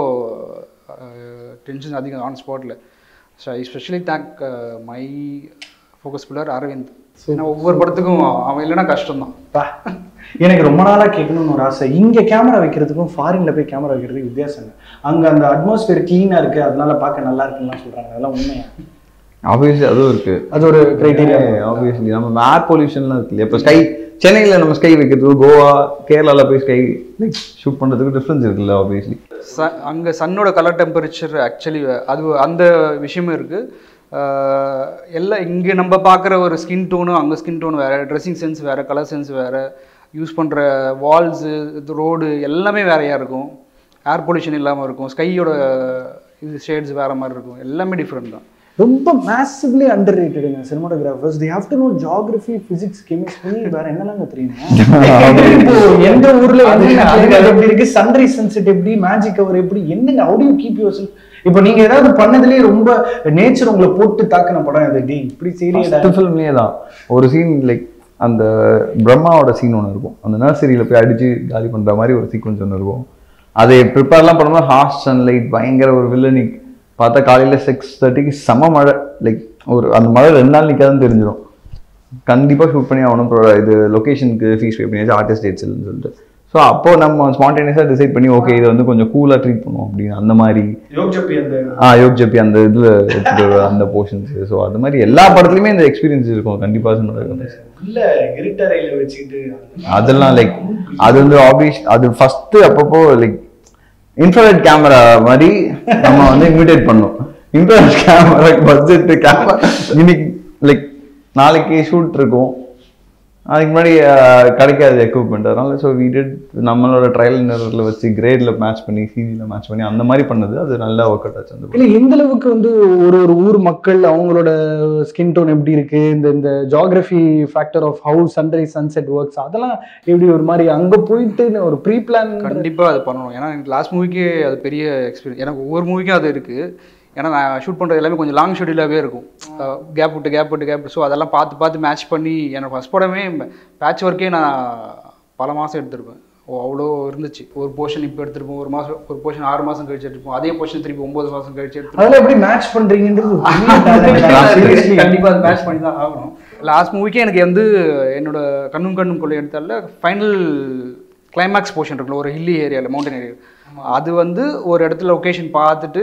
C: டென்ஷன் அதிகம் ஆன் ஸ்பாட்டில் so I specially thank my focus puller Aravind ஏன்னா ஒவ்வொரு படத்துக்கும் அவன் இல்லைன்னா கஷ்டம்தான்
A: பா. எனக்கு ரொம்ப நாளா கேட்கணும்னு ஒரு ஆசை இங்க கேமரா வைக்கிறதுக்கும் ஃபாரின்ல போய் கேமரா வைக்கிறதுக்கு வித்தியாசம் அங்க அந்த அட்மாஸ்பியர் கிளீனா இருக்கு அதனால பார்க்க நல்லா இருக்குன்னு சொல்றாங்க அதெல்லாம் உண்மையா
B: ஆப்வியஸ்லி அதுவும் இருக்கு
A: அது ஒரு கிரைட்டீரியா
B: ஆப்வியஸ்லி நம்ம ஏர் பொல்யூஷன்லாம் இருக்கு இல்லையா இப்போ ஸ்கை சென்னையில் நம்ம ஸ்கை வைக்கிறதுக்கு கோவா கேரளாவில் போய் ஸ்கை லைக் ஷூட் பண்ணுறதுக்கு டிஃப்ரென்ஸ் இருக்குல்ல ஆப்வியஸ்லி
C: ச அங்கே சன்னோட கலர் டெம்பரேச்சர் ஆக்சுவலி அது அந்த விஷயமும் இருக்குது எல்லாம் இங்கே நம்ம பார்க்குற ஒரு ஸ்கின் டோனும் அங்கே ஸ்கின் டோன் வேறு ட்ரெஸ்ஸிங் சென்ஸ் வேறு கலர் சென்ஸ் வேறு யூஸ் பண்ணுற வால்ஸு ரோடு எல்லாமே வேறையாக இருக்கும் ஏர் பொல்யூஷன் இல்லாமல் இருக்கும் ஸ்கையோட இது ஷேட்ஸ் வேறு மாதிரி இருக்கும் எல்லாமே டிஃப்ரெண்ட் தான்
A: ரொம்ப மேசிவ்லி அண்டர் ரேட்டடுங்க cinematographers they have to know geography physics chemistry வேற என்னலாம் தெரியுமா இப்போ எந்த ஊர்ல என்னென்ன climate எப்படி இருக்கு சன்ரைஸ் சன்செட் எப்படி மேஜிக் அவர் எப்படி என்னங்க how do you keep yourself இப்போ நீங்க ஏதாவது பண்ணதுலயே ரொம்ப நேச்சர் உங்களை போட்டு தாக்கின படம் அது டி இப்படி சீரியடா
B: ஃபஸ்ட்டு ஃபில்ம்லேயே தான் ஒரு சீன் லைக் அந்த பிரம்மாவோட சீன் ஒன்று இருக்கும் அந்த நர்சரியில் போய் அடிச்சு காலி பண்ணுற மாதிரி ஒரு சீக்வன்ஸ் ஒன்று இருக்கும் அதை ப்ரிப்பேர்லாம் பண்ணும்போது ஹார்ஷ் சன்லைட் பயங்கர ஒரு வில்லனிக் பார்த்தா காலையில் சிக்ஸ் தேர்ட்டிக்கு செம மழை லைக் ஒரு அந்த மழை ரெண்டு நாள் நிற்காதுன்னு தெரிஞ்சிடும் கண்டிப்பாக ஷூட் பண்ணி ஆகணும் pro- இது லொக்கேஷனுக்கு ஃபீஸ் பே பண்ணியாச்சு ஆர்டிஸ்ட் டேட்ஸ்ன்னு சொல்லிட்டு ஸோ அப்போ நம்ம ஸ்பான்டேனியஸாக டிசைட் பண்ணி ஓகே இதை வந்து கொஞ்சம் கூலாக ட்ரீட் பண்ணுவோம் அப்படின்னு அந்த மாதிரி
A: யோக்ஜப்பி அந்த
B: ஆ யோக் ஜப்பி அந்த இதில் எடுத்துட்டு வர அந்த போர்ஷன்ஸ் ஸோ அது மாதிரி எல்லா படத்துலையுமே இந்த எக்ஸ்பீரியன்ஸ் இருக்கும் கண்டிப்பாக சொன்னது
A: உள்ள இருட்டறையில வச்சுக்கிட்டு
B: அதெல்லாம் லைக் அது வந்து ஆப்வியஸ் அது ஃபர்ஸ்ட் அப்பப்போ லைக் இன்ஃப்ராரெட் கேமரா மாதிரி நம்ம வந்து இமிடேட் பண்ணோம் இன்ஃப்ராரெட் கேமரா பட்ஜெட் கேமரா இன்னைக்கு லைக் நாளைக்கு ஷூட் இருக்கும் அதுக்கு முன்னாடி அஹ், கிடைக்காது எக்யூப்மெண்ட் அதனால ஸோ we did நம்மளோட ட்ரையல் நேரில் வச்சு கிரேடில் மேட்ச் பண்ணி சிவியில் மேட்ச் பண்ணி அந்த மாதிரி பண்ணது அது நல்லா ஒர்க் அவுட் ஆச்சு அந்த
A: இல்ல எந்த அளவுக்கு வந்து ஒரு ஒரு ஊர் மக்கள் அவங்களோட ஸ்கின் டோன் எப்படி இருக்கு இந்த இந்த geography factor of how sunrise sunset works அதெல்லாம் எப்படி ஒரு மாதிரி அங்க போயிட்டு ஒரு ப்ரீ பிளான்
C: கண்டிப்பாக அது பண்ணணும் ஏன்னா எனக்கு லாஸ்ட் மூவிக்கே அது பெரிய எக்ஸ்பீரியன்ஸ் எனக்கு ஒவ்வொரு மூவிக்கும் அது இருக்குது ஏன்னா நான் ஷூட் பண்ணுறது எல்லாமே கொஞ்சம் லாங் ஷெடியூலாகவே இருக்கும் கேப் விட்டு கேப் விட்டு கேப் ஸோ அதெல்லாம் பார்த்து பார்த்து மேட்ச் பண்ணி என்னோட ஃபஸ்ட் படமே பேட்ச் ஒர்க்கே நான் பல மாதம் எடுத்திருப்பேன் ஓ அவ்வளோ இருந்துச்சு ஒரு போர்ஷன் இப்போ எடுத்திருப்போம் ஒரு மாதம் ஒரு போர்ஷன் ஆறு மாதம் கழிச்சு எடுத்திருப்போம் அதே போர்ஷன் திருப்பி ஒம்பது மாதம் கழிச்சு எடுத்திருப்போம்
A: அதெல்லாம் எப்படி மேட்ச் பண்றீங்கன்றது ஒரு பெரிய talent. Seriously.
C: கண்டிப்பா அது மேட்ச் பண்ணி தான் ஆகணும் லாஸ்ட் மூவிக்கே எனக்கு வந்து என்னோட கண்ணும் கண்ணும் கொள்ளை எடுத்தால ஃபைனல் கிளைமேக்ஸ் போர்ஷன் இருக்குல்ல ஒரு ஹில்லி ஏரியாவில் மவுண்டன் ஏரியா அது வந்து ஒரு இடத்துல லொக்கேஷன் பார்த்துட்டு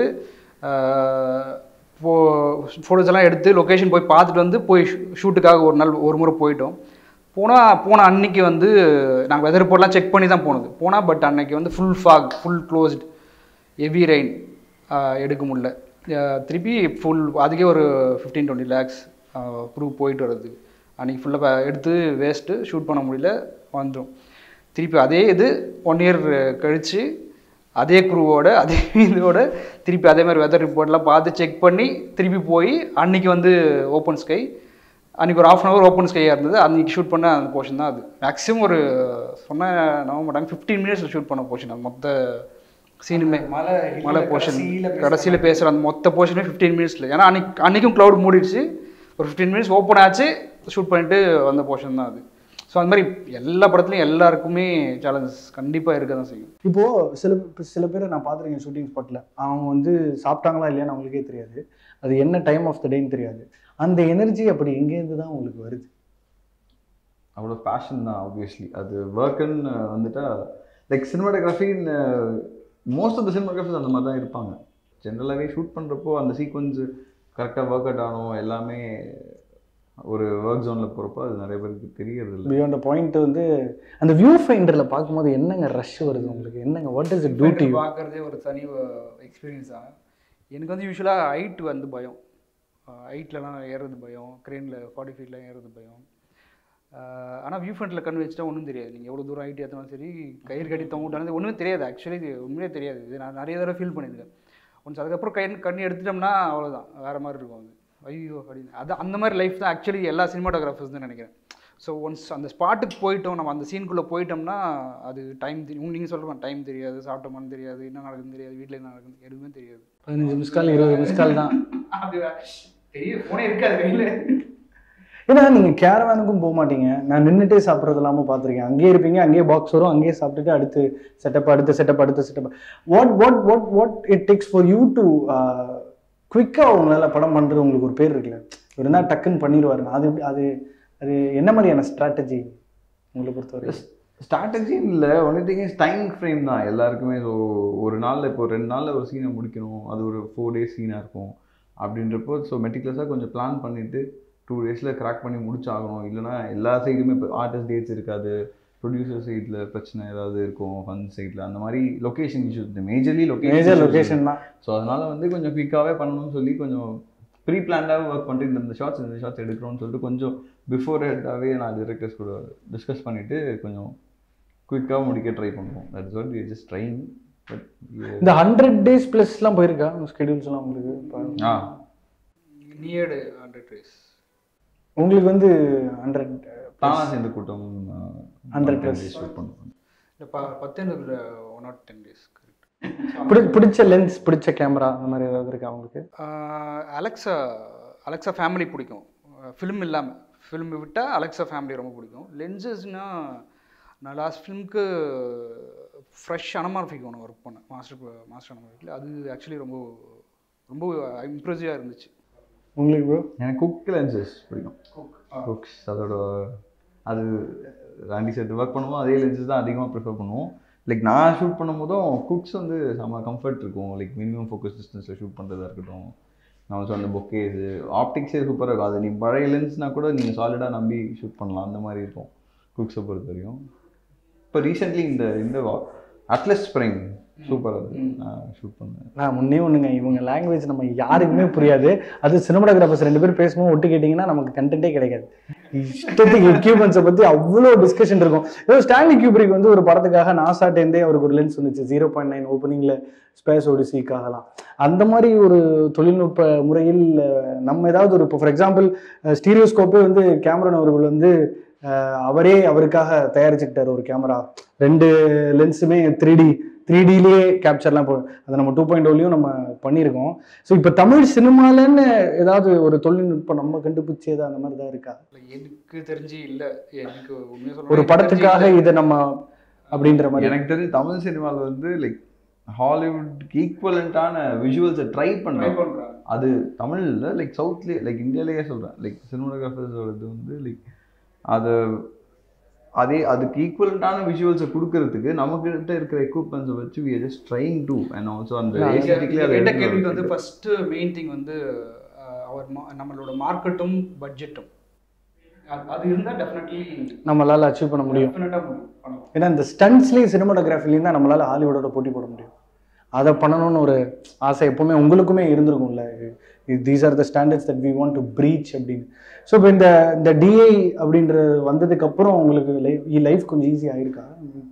C: ஃபோ ஃபோட்டோஸ் எல்லாம் எடுத்து லொக்கேஷன் போய் பார்த்துட்டு வந்து போய் ஷூட்டுக்காக ஒரு நாள் ஒரு முறை போயிட்டோம் போனால் போன அன்னைக்கு வந்து நாங்கள் வெதர் ரிப்போர்ட்லாம் செக் பண்ணி தான் போனது போனால் பட் அன்னைக்கு வந்து full fog full closed heavy rain எடுக்க முடியல ஆஹ் திருப்பி ஃபுல் அதுக்கே ஒரு ஃபிஃப்டீன் டுவெண்ட்டி லேக்ஸ் ப்ரூவ் போயிட்டு வர்றதுக்கு அன்றைக்கி ஃபுல்லாக எடுத்து வேஸ்ட்டு ஷூட் பண்ண முடியல வந்துடும் திருப்பி அதே இது ஒன் இயர் கழித்து அதே குரூவோட அதே இதோட திருப்பி அதே மாதிரி வெதர் ரிப்போர்ட்லாம் பார்த்து செக் பண்ணி திருப்பி போய் அன்னைக்கு வந்து ஓப்பன் ஸ்கை அன்றைக்கி ஒரு ஆஃப் அன் ஹவர் ஓப்பன் ஸ்கையாக இருந்தது அன்றைக்கி ஷூட் பண்ண அந்த போர்ஷன் தான் அது மேக்ஸிமம் ஒரு சொன்ன நம்ப மாட்டாங்க ஃபிஃப்டீன் மினிட்ஸ் ஷூட் பண்ண போர்ஷன் அது மொத்த சீனுமே
A: மலை
C: மலை போர்ஷன்
A: கடைசியில பேசுற
C: கடைசியில் பேசுகிற அந்த மொத்த போர்ஷனே ஃபிஃப்டீன் மினிட்ஸில் ஏன்னா அன்னைக்கு அன்றைக்கும் க்ளவுட் மூடிடுச்சு ஒரு ஃபிஃப்டீன் மினிட்ஸ் ஓப்பன் ஆச்சு ஷூட் பண்ணிட்டு வந்த போர்ஷன் தான் அது ஸோ அந்த மாதிரி எல்லா படத்துலையும் எல்லாருக்குமே சேலஞ்சஸ் கண்டிப்பாக இருக்க தான் செய்யும்
A: இப்போ சில இப்ப சில பேரை நான் பார்த்துருக்கேன் ஷூட்டிங் ஸ்பாட்ல அவங்க வந்து சாப்பிட்டாங்களா இல்லையான்னு அவங்களுக்கே தெரியாது அது என்ன டைம் ஆஃப் த டேன்னு தெரியாது அந்த எனர்ஜி அப்படி எங்கேருந்து தான் உங்களுக்கு வருது
B: அவ்வளோ பேஷன் தான் ஆப்வியஸ்லி அது ஒர்க்குன்னு வந்துட்டா லைக் சினிமாட்டோகிராஃபின்னு மோஸ்ட் ஆஃப் த சினிமாட்டோகிராஃபர்ஸ் அந்த மாதிரி தான் இருப்பாங்க ஜென்ரலாகவே ஷூட் பண்ணுறப்போ அந்த சீக்வன்ஸ் கரெக்டாக ஒர்க் அவுட் ஆகணும் எல்லாமே ஒரு ஒர்க் ஜோனில் போகிறப்போ அது நிறைய பேருக்கு தெரியறது இல்லை
A: பியாண்ட் பாயிண்ட் வந்து அந்த வியூ ஃபைண்டரில் பார்க்கும்போது என்னங்க ரஷ் வருது உங்களுக்கு என்னங்க வாட் இஸ் டியூட்டி
C: பார்க்குறதே ஒரு தனி எக்ஸ்பீரியன்ஸ் தான் எனக்கு வந்து யூஸ்வலாக ஹைட் வந்து பயம் ஹைட்லலாம் ஏறுறது பயம் க்ரெயினில் ஃபார்ட்டி ஃபீட்லாம் ஏறுறது பயம் ஆனால் வியூ ஃப்ரண்ட்டில் கண் வச்சுட்டா ஒன்றும் தெரியாது நீங்கள் எவ்வளோ தூரம் ஹைட் ஏற்றினாலும் சரி கயிறு கட்டி தொங்கிட்டாலும் ஒன்றுமே தெரியாது ஆக்சுவலி இது உண்மையே தெரியாது இது நான் நிறைய தடவை ஃபீல் பண்ணியிருக்கேன் ஒன்ஸ் அதுக்கப்புறம் கண் கண் எடுத்துட்டோம்னா அவ்வளோதான் வேறு மாதிரி இருக்கும் அது ஐயோ அப்படின்னு அது அந்த மாதிரி லைஃப் தான் ஆக்சுவலி எல்லா சினிமாட்டோகிராஃபர்ஸ் தான் நினைக்கிறேன் ஸோ ஒன்ஸ் அந்த ஸ்பாட்டுக்கு போயிட்டோம் நம்ம அந்த சீனுக்குள்ளே போயிட்டோம்னா அது டைம் தெரியும் நீங்கள் சொல்கிற டைம் தெரியாது சாப்பிட்டோமான்னு தெரியாது என்ன நடக்குதுன்னு தெரியாது வீட்டில் என்ன நடக்குது எதுவுமே தெரியாது
A: பதினஞ்சு மிஸ் கால் இருபது மிஸ் கால் தான்
C: அது தெரிய ஃபோனே இருக்காது கையில்
A: ஏன்னா நீங்கள் கேரவேனுக்கும் போக மாட்டீங்க நான் நின்றுட்டே சாப்பிட்றது இல்லாமல் பார்த்துருக்கேன் அங்கேயே இருப்பீங்க அங்கேயே பாக்ஸ் வரும் அங்கேயே சாப்பிட்டுட்டு அடுத்து செட்டப் அடுத்த செட்டப் அடுத்த setup what what what what it takes for you to குவிக்காக உங்களால் படம் பண்ணுறது உங்களுக்கு ஒரு பேர் இருக்குல்ல இருந்தால் டக்குன்னு பண்ணிடுவாரு அது எப்படி- அது அது என்ன மாதிரியான ஸ்ட்ராட்டஜி உங்களை பொறுத்தவரை
B: ஸ்ட்ராட்டஜின்னு இல்லை only thing is time frame தான் எல்லாருக்குமே ஸோ ஒரு நாளில் இப்போ ரெண்டு நாளில் ஒரு சீனை முடிக்கணும் அது ஒரு ஃபோர் டேஸ் சீனாக இருக்கும் அப்படின்றப்போ ஸோ மெட்டிகுலஸாக கொஞ்சம் பிளான் பண்ணிவிட்டு டூ டேஸில் கிராக் பண்ணி முடிச்சாகணும் இல்லைனா எல்லா சைடுமே இப்போ ஆர்டிஸ்ட் டேட்ஸ் இருக்காது ப்ரொடியூசர் சைடில் பிரச்சனை ஏதாவது இருக்கும் ஃபன் சைடில் அந்த மாதிரி location issues majorly
A: major
B: location
A: location தான்
B: ஸோ அதனால் வந்து கொஞ்சம் குயிக்காகவே பண்ணணும்னு சொல்லி கொஞ்சம் ப்ரீ பிளான்டாகவே ஒர்க் பண்ணிட்டு இந்த இந்த ஷார்ட்ஸ் இந்த ஷார்ட்ஸ் எடுக்கிறோம்னு சொல்லிட்டு கொஞ்சம் பிஃபோர் ஹெட்டாகவே நான் டிரெக்டர்ஸ் கூட டிஸ்கஸ் பண்ணிவிட்டு கொஞ்சம் குயிக்காக முடிக்க ட்ரை பண்ணுவோம் that is what just trying but
A: இந்த ஹண்ட்ரட் டேஸ் ப்ளஸ்லாம் போயிருக்கா ஸ்கெடியூல்ஸ்லாம் உங்களுக்கு இப்ப
B: ஆ
C: நியர்டு ஹண்ட்ரட் டேஸ்
A: உங்களுக்கு வந்து ஹண்ட்ரட்
B: தானா சேர்ந்த கூட்டம்
A: 100 plus.
B: ஷூட் பண்ணுவோம்
C: இல்லை ப பத்து ஒன் நாட் டென் டேஸ்
A: பிடி பிடிச்ச லென்ஸ் பிடிச்ச கேமரா அந்த மாதிரி ஏதாவது இருக்கா உங்களுக்கு
C: அலெக்ஸா அலெக்ஸா ஃபேமிலி பிடிக்கும் ஃபிலிம் இல்லாமல் ஃபிலிம் விட்டால் அலெக்ஸா ஃபேமிலி ரொம்ப பிடிக்கும் லென்சஸ்னால் நான் லாஸ்ட் ஃபிலிம்க்கு ஃப்ரெஷ் அனமார்ஃபிக் ஒன்று ஒர்க் பண்ணேன் மாஸ்டர் மாஸ்டர் அனமார்ஃபிக்கில் அது ஆக்சுவலி ரொம்ப ரொம்ப இம்ப்ரெசிவாக இருந்துச்சு
A: உங்களுக்கு bro?
B: எனக்கு குக் லென்சஸ் பிடிக்கும் குக்ஸ் அதோட அது ராண்டி செட் ஒர்க் பண்ணுவோம் அதே லென்சஸ் தான் அதிகமாக ப்ரிஃபர் பண்ணுவோம் லைக் நான் ஷூட் பண்ணும்போதும் குக்ஸ் வந்து செம்ம கம்ஃபர்ட் இருக்கும் லைக் மினிமம் ஃபோக்கஸ் டிஸ்டன்ஸில் ஷூட் பண்ணுறதா இருக்கட்டும் நான் சொன்ன பொக்கேஸு ஆப்டிக்ஸே சூப்பராக இருக்கும் அது நீ பழைய லென்ஸ்னால் கூட நீங்கள் சாலிடாக நம்பி ஷூட் பண்ணலாம் அந்த மாதிரி இருக்கும் குக்ஸை பொறுத்த வரையும் இப்போ ரீசெண்ட்லி இந்த இந்த அட்லஸ் ஸ்ப்ரிங் சூப்பராக அது நான் ஷூட் பண்ணேன்
A: நான் முன்னே ஒண்ணுங்க இவங்க லாங்குவேஜ் நம்ம யாருக்குமே புரியாது அது சினிமாட்டோகிராஃபர்ஸ் ரெண்டு பேரும் பேசும்போது ஒட்டு கேட்டிங்கன்னா நமக்கு கண்டென்ட்டே கிடைக்காது இஷ்டத்துக்கு எக்யூப்மெண்ட்ஸை பற்றி அவ்வளோ டிஸ்கஷன் இருக்கும் ஏதோ ஸ்டான்லி கியூப்ரிக் வந்து ஒரு படத்துக்காக நாசாட்டேருந்தே அவருக்கு ஒரு லென்ஸ் வந்துச்சு ஜீரோ பாயிண்ட் நைன் ஓப்பனிங்கில் ஸ்பேஸ் ஒடிசிக்காகலாம் அந்த மாதிரி ஒரு தொழில்நுட்ப முறையில் அஹ், நம்ம ஏதாவது ஒரு இப்போ ஃபார் எக்ஸாம்பிள் ஸ்டீரியோஸ்கோப்பே வந்து கேமரன் அவர்கள் வந்து அஹ், அவரே அவருக்காக தயாரிச்சுக்கிட்டார் ஒரு கேமரா ரெண்டு லென்ஸுமே த்ரீ டி த்ரீ டிலேயே கேப்சர்லாம் போ அதை நம்ம டூ பாயிண்ட் ஓலையும் நம்ம பண்ணியிருக்கோம் ஸோ இப்போ தமிழ் சினிமாலன்னு ஏதாவது ஒரு தொழில்நுட்பம் நம்ம கண்டுபிடிச்சது அந்த மாதிரி தான் இருக்கா
C: எனக்கு தெரிஞ்சு இல்லை எனக்கு உண்மையாக சொல்ல
A: ஒரு படத்துக்காக இதை நம்ம அப்படின்ற மாதிரி
B: எனக்கு தெரிஞ்சு தமிழ் சினிமாவில் வந்து லைக் ஹாலிவுட்க்கு ஈக்குவலண்ட்டான விஷுவல்ஸை ட்ரை
C: ட்ரை
B: பண்ணுறாங்க
C: பண்ணுறாங்க
B: அது தமிழில் லைக் சவுத்லேயே லைக் இந்தியாலேயே சொல்கிறேன் லைக் சினிமாட்டோகிராஃபர்ஸோட இது வந்து லைக் அது அதே அதுக்கு ஈக்குவலண்ட்டான விஷுவல்ஸை கொடுக்கறதுக்கு நம்மக்கிட்ட இருக்கிற எக்யூப்மெண்ட்ஸை வச்சு we are just trying to and also அந்த
A: Yeah,
B: aesthetically அதை
C: கேட்ட
B: எடுத்துட்டு
C: கேள்விக்கு வந்து
B: வரதுக்கு.
C: ஃபர்ஸ்ட் மெயின் திங் வந்து அஹ், அவர் மா- நம்மளோட மார்க்கெட்டும் பட்ஜெட்டும் அது இருந்தால் டெஃபினெட்லி
A: நம்மளால அச்சீவ் பண்ண முடியும்
C: டெஃபினட்டாக பண்ணலாம்
A: ஏன்னா இந்த ஸ்டன்ட்ஸ்லேயும் சினிமாட்டோகிராஃபிலையும் தான் நம்மளால ஹாலிவுடோட போட்டி போட முடியும் அதை பண்ணணும்னு ஒரு ஆசை எப்பவுமே உங்களுக்குமே இருந்திருக்கும்ல these are the standards that we want to breach அப்படின்னு ஸோ இப்போ இந்த இந்த டிஐ அப்படின்றது வந்ததுக்கு அப்புறம் உங்களுக்கு லைஃப் லைஃப் கொஞ்சம் ஈஸி ஆயிருக்கா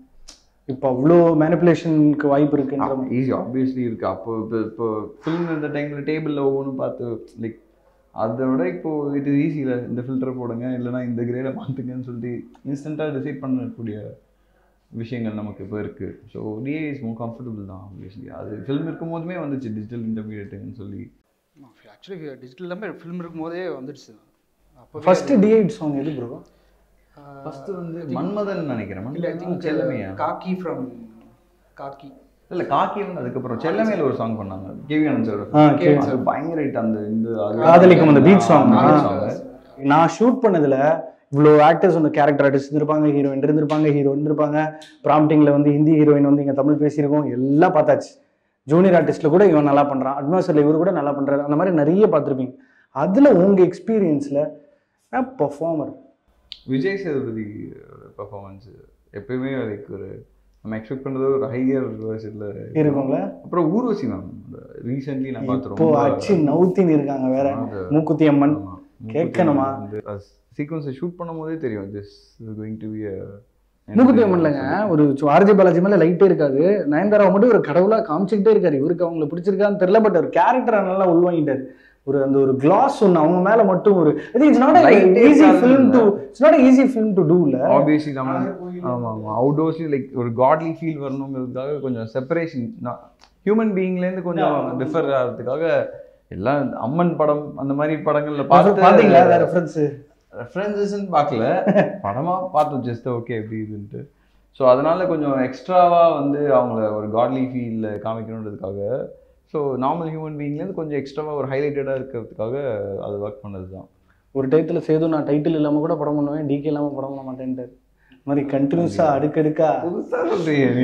A: இப்போ அவ்வளோ மேனிப்புலேஷனுக்கு வாய்ப்பு இருக்குன்ற மாதிரி.
B: ஈஸி ஆப்வியஸ்லி இருக்கு அப்போ இப்போ இப்போ ஃபிலிம் இருந்த டைமில் டேபிளில் ஒவ்வொன்றும் பார்த்து லைக் அதை விட இப்போ இது ஈஸியில் இந்த ஃபில்டரை போடுங்க இல்லைனா இந்த கிரேடை மாற்றுங்கன்னு சொல்லிட்டு இன்ஸ்டண்ட்டாக டிசைட் பண்ணக்கூடிய விஷயங்கள் நமக்கு இப்போ இருக்குது so DI is more comfortable தான் ஆப்வியஸ்லி அது ஃபிலிம் இருக்கும் போதுமே வந்துச்சு டிஜிட்டல் இன்டர்மீடியட்டுன்னு சொல்லி
C: ஆக்சுவலி டிஜிட்டல் எல்லாமே ஃபிலிம் இருக்கும்போதே வந்துடுச்சு அப்போ
A: ஃபர்ஸ்ட் டிஐ சாங் எது ப்ரோ
B: ஃபஸ்ட்டு வந்து மன்மதன் நினைக்கிறேன்
C: இல்லை ஐ
B: மன்மதன்
C: திங்க்
B: செல்லமையா
C: காக்கி ஃப்ரம் காக்கி
B: இல்லை காக்கி வந்து அதுக்கப்புறம் செல்லமையில் ஒரு சாங் பண்ணாங்க கேவி ஆனந்த்
A: ஆ,
B: சார்
A: கேவி
B: அது பயங்கர hit அந்த இந்த அது-
A: காதலிக்கும் அந்த beat song.
B: ஆ, beat
A: ஆ.
B: song.
A: நான் ஷூட் பண்ணதுல இவ்வளோ ஆக்டர்ஸ் வந்து கேரக்டர் ஆர்டிஸ்ட் இருந்திருப்பாங்க ஹீரோயின் இருந்திருப்பாங்க ஹீரோ இருந்திருப்பாங்க ப்ராம்ப்டிங்கில் வந்து ஹிந்தி ஹீரோயின் வந்து இங்கே தமிழ் பேசியிருக்கோம் எல்லாம் பார்த்தாச்சு ஜூனியர் ஆர்டிஸ்ட்டில் கூட இவன் நல்லா பண்ணுறான் அட்மாஸ்டரில் இவர் கூட நல்லா பண்ணுறாரு அந்த மாதிரி நிறைய பார்த்துருப்பீங்க அதில் உங்கள் எக்ஸ்பீரியன்ஸில் பர்ஃபார்மர்
B: விஜய் சேதுபதி பர்ஃபார்மன்ஸ் எப்பயுமே லைக் ஒரு நம்ம எக்ஸ்பெக்ட் பண்றது ஒரு ஹையர் வேர்ஷன்ல
A: இருக்குங்களா
B: அப்புறம் ஊர்வசி மேம் ரீசென்ட்லி நான் பார்த்து
A: இப்போ அச்சு நவுத்தின்னு இருக்காங்க வேற மூக்குத்தி அம்மன் கேட்கணுமா?
B: சீக்வன்ஸை ஷூட் பண்ணும் போதே தெரியும் this is going to be
A: Mookuthi Amman இல்லைங்க ஒரு ஆர்ஜே பாலாஜி மேலே லைட்டே இருக்காது நயன்தாராவை மட்டும் ஒரு கடவுளாக காமிச்சிக்கிட்டே இருக்காரு இவருக்கு அவங்கள பிடிச்சிருக்கான்னு தெரியல பட் ஒரு கேரக்டரை நல்லா உள்வாங்கிட்டாரு ஒரு அந்த ஒரு கிளாஸ் ஒன்று அவங்க மேல மட்டும் ஒரு இது இட்ஸ் நாட்
B: Light
A: ஈஸி
B: இருக்காது
A: film to it's not easy film to do இல்ல
B: ஆப்வியஸ்லி நம்ம ஆமாம் ஆமாம் அவுடோர்ஸ்லி லைக் ஒரு காட்லி ஃபீல் வரணுங்கிறதுக்காக கொஞ்சம் செப்பரேஷன் ஹியூமன் பீயிங்லேருந்து கொஞ்சம் டிஃபர் ஆகிறதுக்காக எல்லாம் அம்மன் படம் அந்த மாதிரி படங்கள்ல பார்த்து
A: பாத்தீங்களா ரெஃபரன்ஸ்
B: ரெஃபரன்சஸ்ன்னு பார்க்கல படமா பார்த்தோம் ஜஸ்ட் ஓகே எப்படி இதுன்ட்டு ஸோ அதனால கொஞ்சம் எக்ஸ்ட்ராவா வந்து அவங்கள ஒரு காட்லி ஃபீல்ல காமிக்கணுன்றதுக்காக ஸோ நார்மல் ஹியூமன் பீயிங்லேருந்து கொஞ்சம் எக்ஸ்ட்ராவா ஒரு ஹைலைட்டடாக இருக்கிறதுக்காக அது ஒர்க் பண்ணது தான்
A: ஒரு டயத்துல சேது நான் டைட்டில் இல்லாம கூட படம் பண்ணுவேன் டிகே இல்லாம படம் பண்ண மாட்டேன்ட்டாரு இந்த மாதிரி கண்டினியூஸா அடுக்கடுக்கா
B: புதுசாக சொல்றீங்க நீ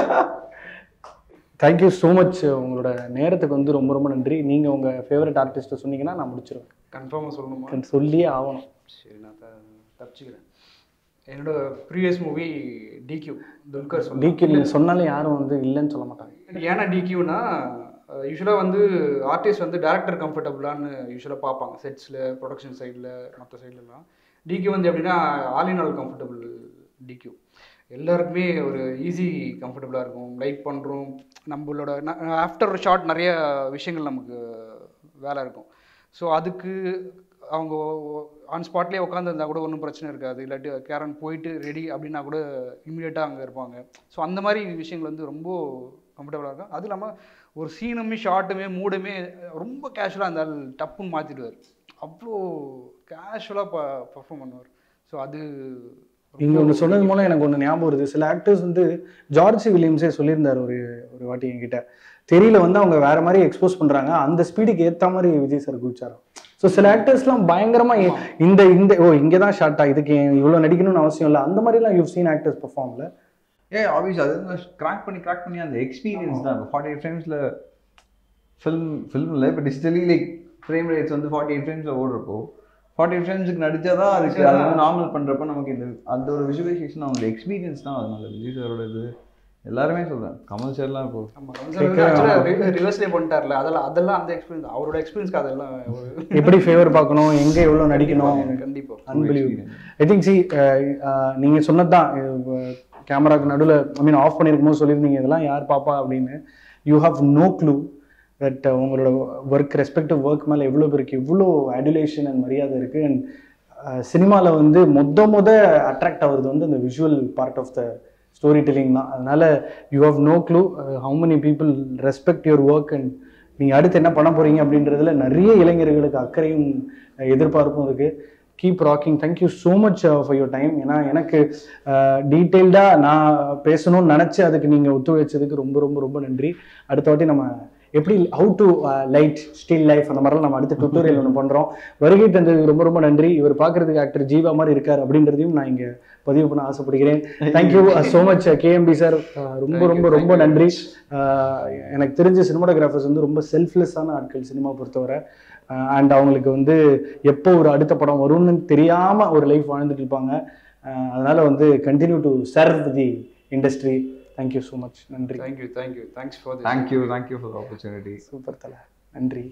A: தேங்க்யூ ஸோ மச் உங்களோட நேரத்துக்கு வந்து ரொம்ப ரொம்ப நன்றி நீங்க உங்க ஃபேவரட் ஆர்டிஸ்ட்டை சொன்னீங்கன்னா நான் முடிச்சிருவேன்
C: கன்ஃபார்மாக சொல்லணுமா
A: எனக்கு சொல்லியே ஆகணும்
C: சரி நான் த- தப்பிச்சுக்கிறேன் என்னோட ப்ரீவியஸ் மூவி டிக்யூ துல்கர் சொல்லி
A: டிகே நீங்க சொன்னாலும் யாரும் வந்து இல்லைன்னு சொல்ல மாட்டாங்க
C: ஏன்னா டிக்யூனா யூஸ்வலாக வந்து ஆர்டிஸ்ட் வந்து டேரக்டர் கம்ஃபர்டபுளான்னு யூஸ்வலாக பார்ப்பாங்க செட்ஸில் ப்ரொடக்ஷன் சைடில் மற்ற சைட்லலாம் டிக்யூ வந்து எப்படின்னா all in all comfortable DQ எல்லாருக்குமே ஒரு ஈஸி கம்ஃபர்டபுளாக இருக்கும் லைட் பண்ணுறோம் நம்மளோட ஆஃப்டர் ஷாட் நிறைய விஷயங்கள் நமக்கு வேலை இருக்கும் ஸோ அதுக்கு அவங்க ஆன் ஸ்பாட்லேயே உட்காந்துருந்தா கூட ஒன்றும் பிரச்சனை இருக்காது இல்லாட்டி கேரன் போயிட்டு ரெடி அப்படின்னா கூட இமீடியட்டாக அங்கே இருப்பாங்க ஸோ அந்த மாதிரி விஷயங்கள் வந்து ரொம்ப கம்ஃபர்டபுளாக இருக்கும் அதுவும் இல்லாமல் ஒரு சீனுமே ஷார்ட்டுமே மூடுமே ரொம்ப கேஷுவலாக இருந்தால் டப்புன்னு மாற்றிடுவார் அவ்வளோ கேஷுவலாக ப பர்ஃபார்ம் பண்ணுவார் ஸோ அது
A: நீங்க ஒன்று சொன்னது மூலம் எனக்கு ஒன்று ஞாபகம் வருது சில ஆக்டர்ஸ் வந்து ஜார்ஜ் வில்லியம்ஸே சொல்லியிருந்தார் ஒரு ஒரு வாட்டி என்கிட்ட தெரியல வந்து அவங்க வேற மாதிரி எக்ஸ்போஸ் பண்றாங்க அந்த ஸ்பீடுக்கு ஏத்த மாதிரி விஜய் சார் குதிச்சாராம் ஸோ சில ஆக்டர்ஸ்லாம் பயங்கரமா ஏ- இந்த இந்த ஓ இங்கே தான் ஷார்ட்டா இதுக்கு இவ்வளோ நடிக்கணும்னு அவசியம் இல்லை அந்த மாதிரிலாம் யூ சீன் ஆக்டர்ஸ் பெர்ஃபார்ம்ல
B: ஏ ஆப்வியஸ் அது கிராக் பண்ணி கிராக் பண்ணி அந்த எக்ஸ்பீரியன்ஸ் தான் இப்போ ஃபார்ட்டி எயிட் ஃப்ரேம்ஸில் ஃபில்ம் ஃபில்மில் இப்போ டிஜிட்டலி லைக் ஃப்ரேம் ரேட்ஸ் வந்து ஃபார்ட்டி எயிட் ஃப்ரேம்ஸில் ஓடுறப்போ ஃபார்ட்டி எயிட் ஃப்ரேம்ஸுக்கு நடிச்சா தான் அதுக்கு அது வந்து நார்மல் பண்ணுறப்ப நமக்கு இந்த அந்த ஒரு விஷுவலைசேஷன் அவங்க எக்ஸ்பீரியன்ஸ் தான் அதனால விஜய் சாரோட இது எல்லாருமே சொல்கிறேன் கமல் சார்லாம் இப்போ
C: ஆமாம் ரிவர்ஸ்லேயே பண்ணிட்டார்ல அதெல்லாம் அதெல்லாம் அந்த எக்ஸ்பீரியன்ஸ் அவரோட எக்ஸ்பீரியன்ஸ்க்கு அதெல்லாம் ஒரு
A: எப்படி ஃபேவர் பார்க்கணும் எங்க எவ்வளோ நடிக்கணும்
C: கண்டிப்பாக
A: அன்பிலீவ் ஐ திங்க் சி நீங்கள் சொன்னது தான் கேமராக்கு நடுவில் ஐ மீன் ஆஃப் பண்ணியிருக்கும் போது சொல்லியிருந்தீங்க இதெல்லாம் யார் பாப்பா அப்படின்னு you have no clue that உங்களோட ஒர்க் ரெஸ்பெக்டிவ் ஒர்க் மேலே எவ்வளோ பேருக்கு எவ்வளோ அடுலேஷன் அண்ட் மரியாதை இருக்குது அண்ட் சினிமாவில் வந்து மொத மொத அட்ராக்ட் ஆகுறது வந்து அந்த visual part of the story telling தான் அதனால you have no clue how many people respect your work and நீங்கள் அடுத்து என்ன பண்ண போறீங்க அப்படின்றதுல நிறைய இளைஞர்களுக்கு அக்கறையும் அஹ், எதிர்பார்ப்பும் இருக்கு keep rocking thank you so much for your time ஏன்னா எனக்கு டீட்டெயில்டாக நான் பேசணும்னு நினச்சி அதுக்கு நீங்கள் ஒத்துழைச்சதுக்கு ரொம்ப ரொம்ப ரொம்ப நன்றி அடுத்த வாட்டி நம்ம எப்படி how to light still life அந்த மாதிரிலாம் நம்ம அடுத்த டுட்டோரியல் ஒன்று பண்ணுறோம் வருகை தந்ததுக்கு ரொம்ப ரொம்ப நன்றி இவர் பார்க்கறதுக்கு ஆக்டர் ஜீவா மாதிரி இருக்கார் அப்படின்றதையும் நான் இங்கே பதிவு பண்ண ஆசைப்படுகிறேன் thank you so much KMP sir ரொம்ப ரொம்ப ரொம்ப நன்றி அஹ், எனக்கு தெரிஞ்ச சினிமாட்டோகிராஃபர்ஸ் வந்து ரொம்ப செல்ஃப்லெஸ்ஸான ஆட்கள் சினிமா பொறுத்தவரை அண்ட் அவங்களுக்கு வந்து எப்போ ஒரு அடுத்த படம் வரும்னு தெரியாம ஒரு லைஃப் வாழ்ந்துட்டு இருப்பாங்க அஹ், அதனால வந்து continue to serve the industry thank you so much நன்றி
C: thank you thank you thanks for
B: thank you thank you for opportunity
A: super தலை நன்றி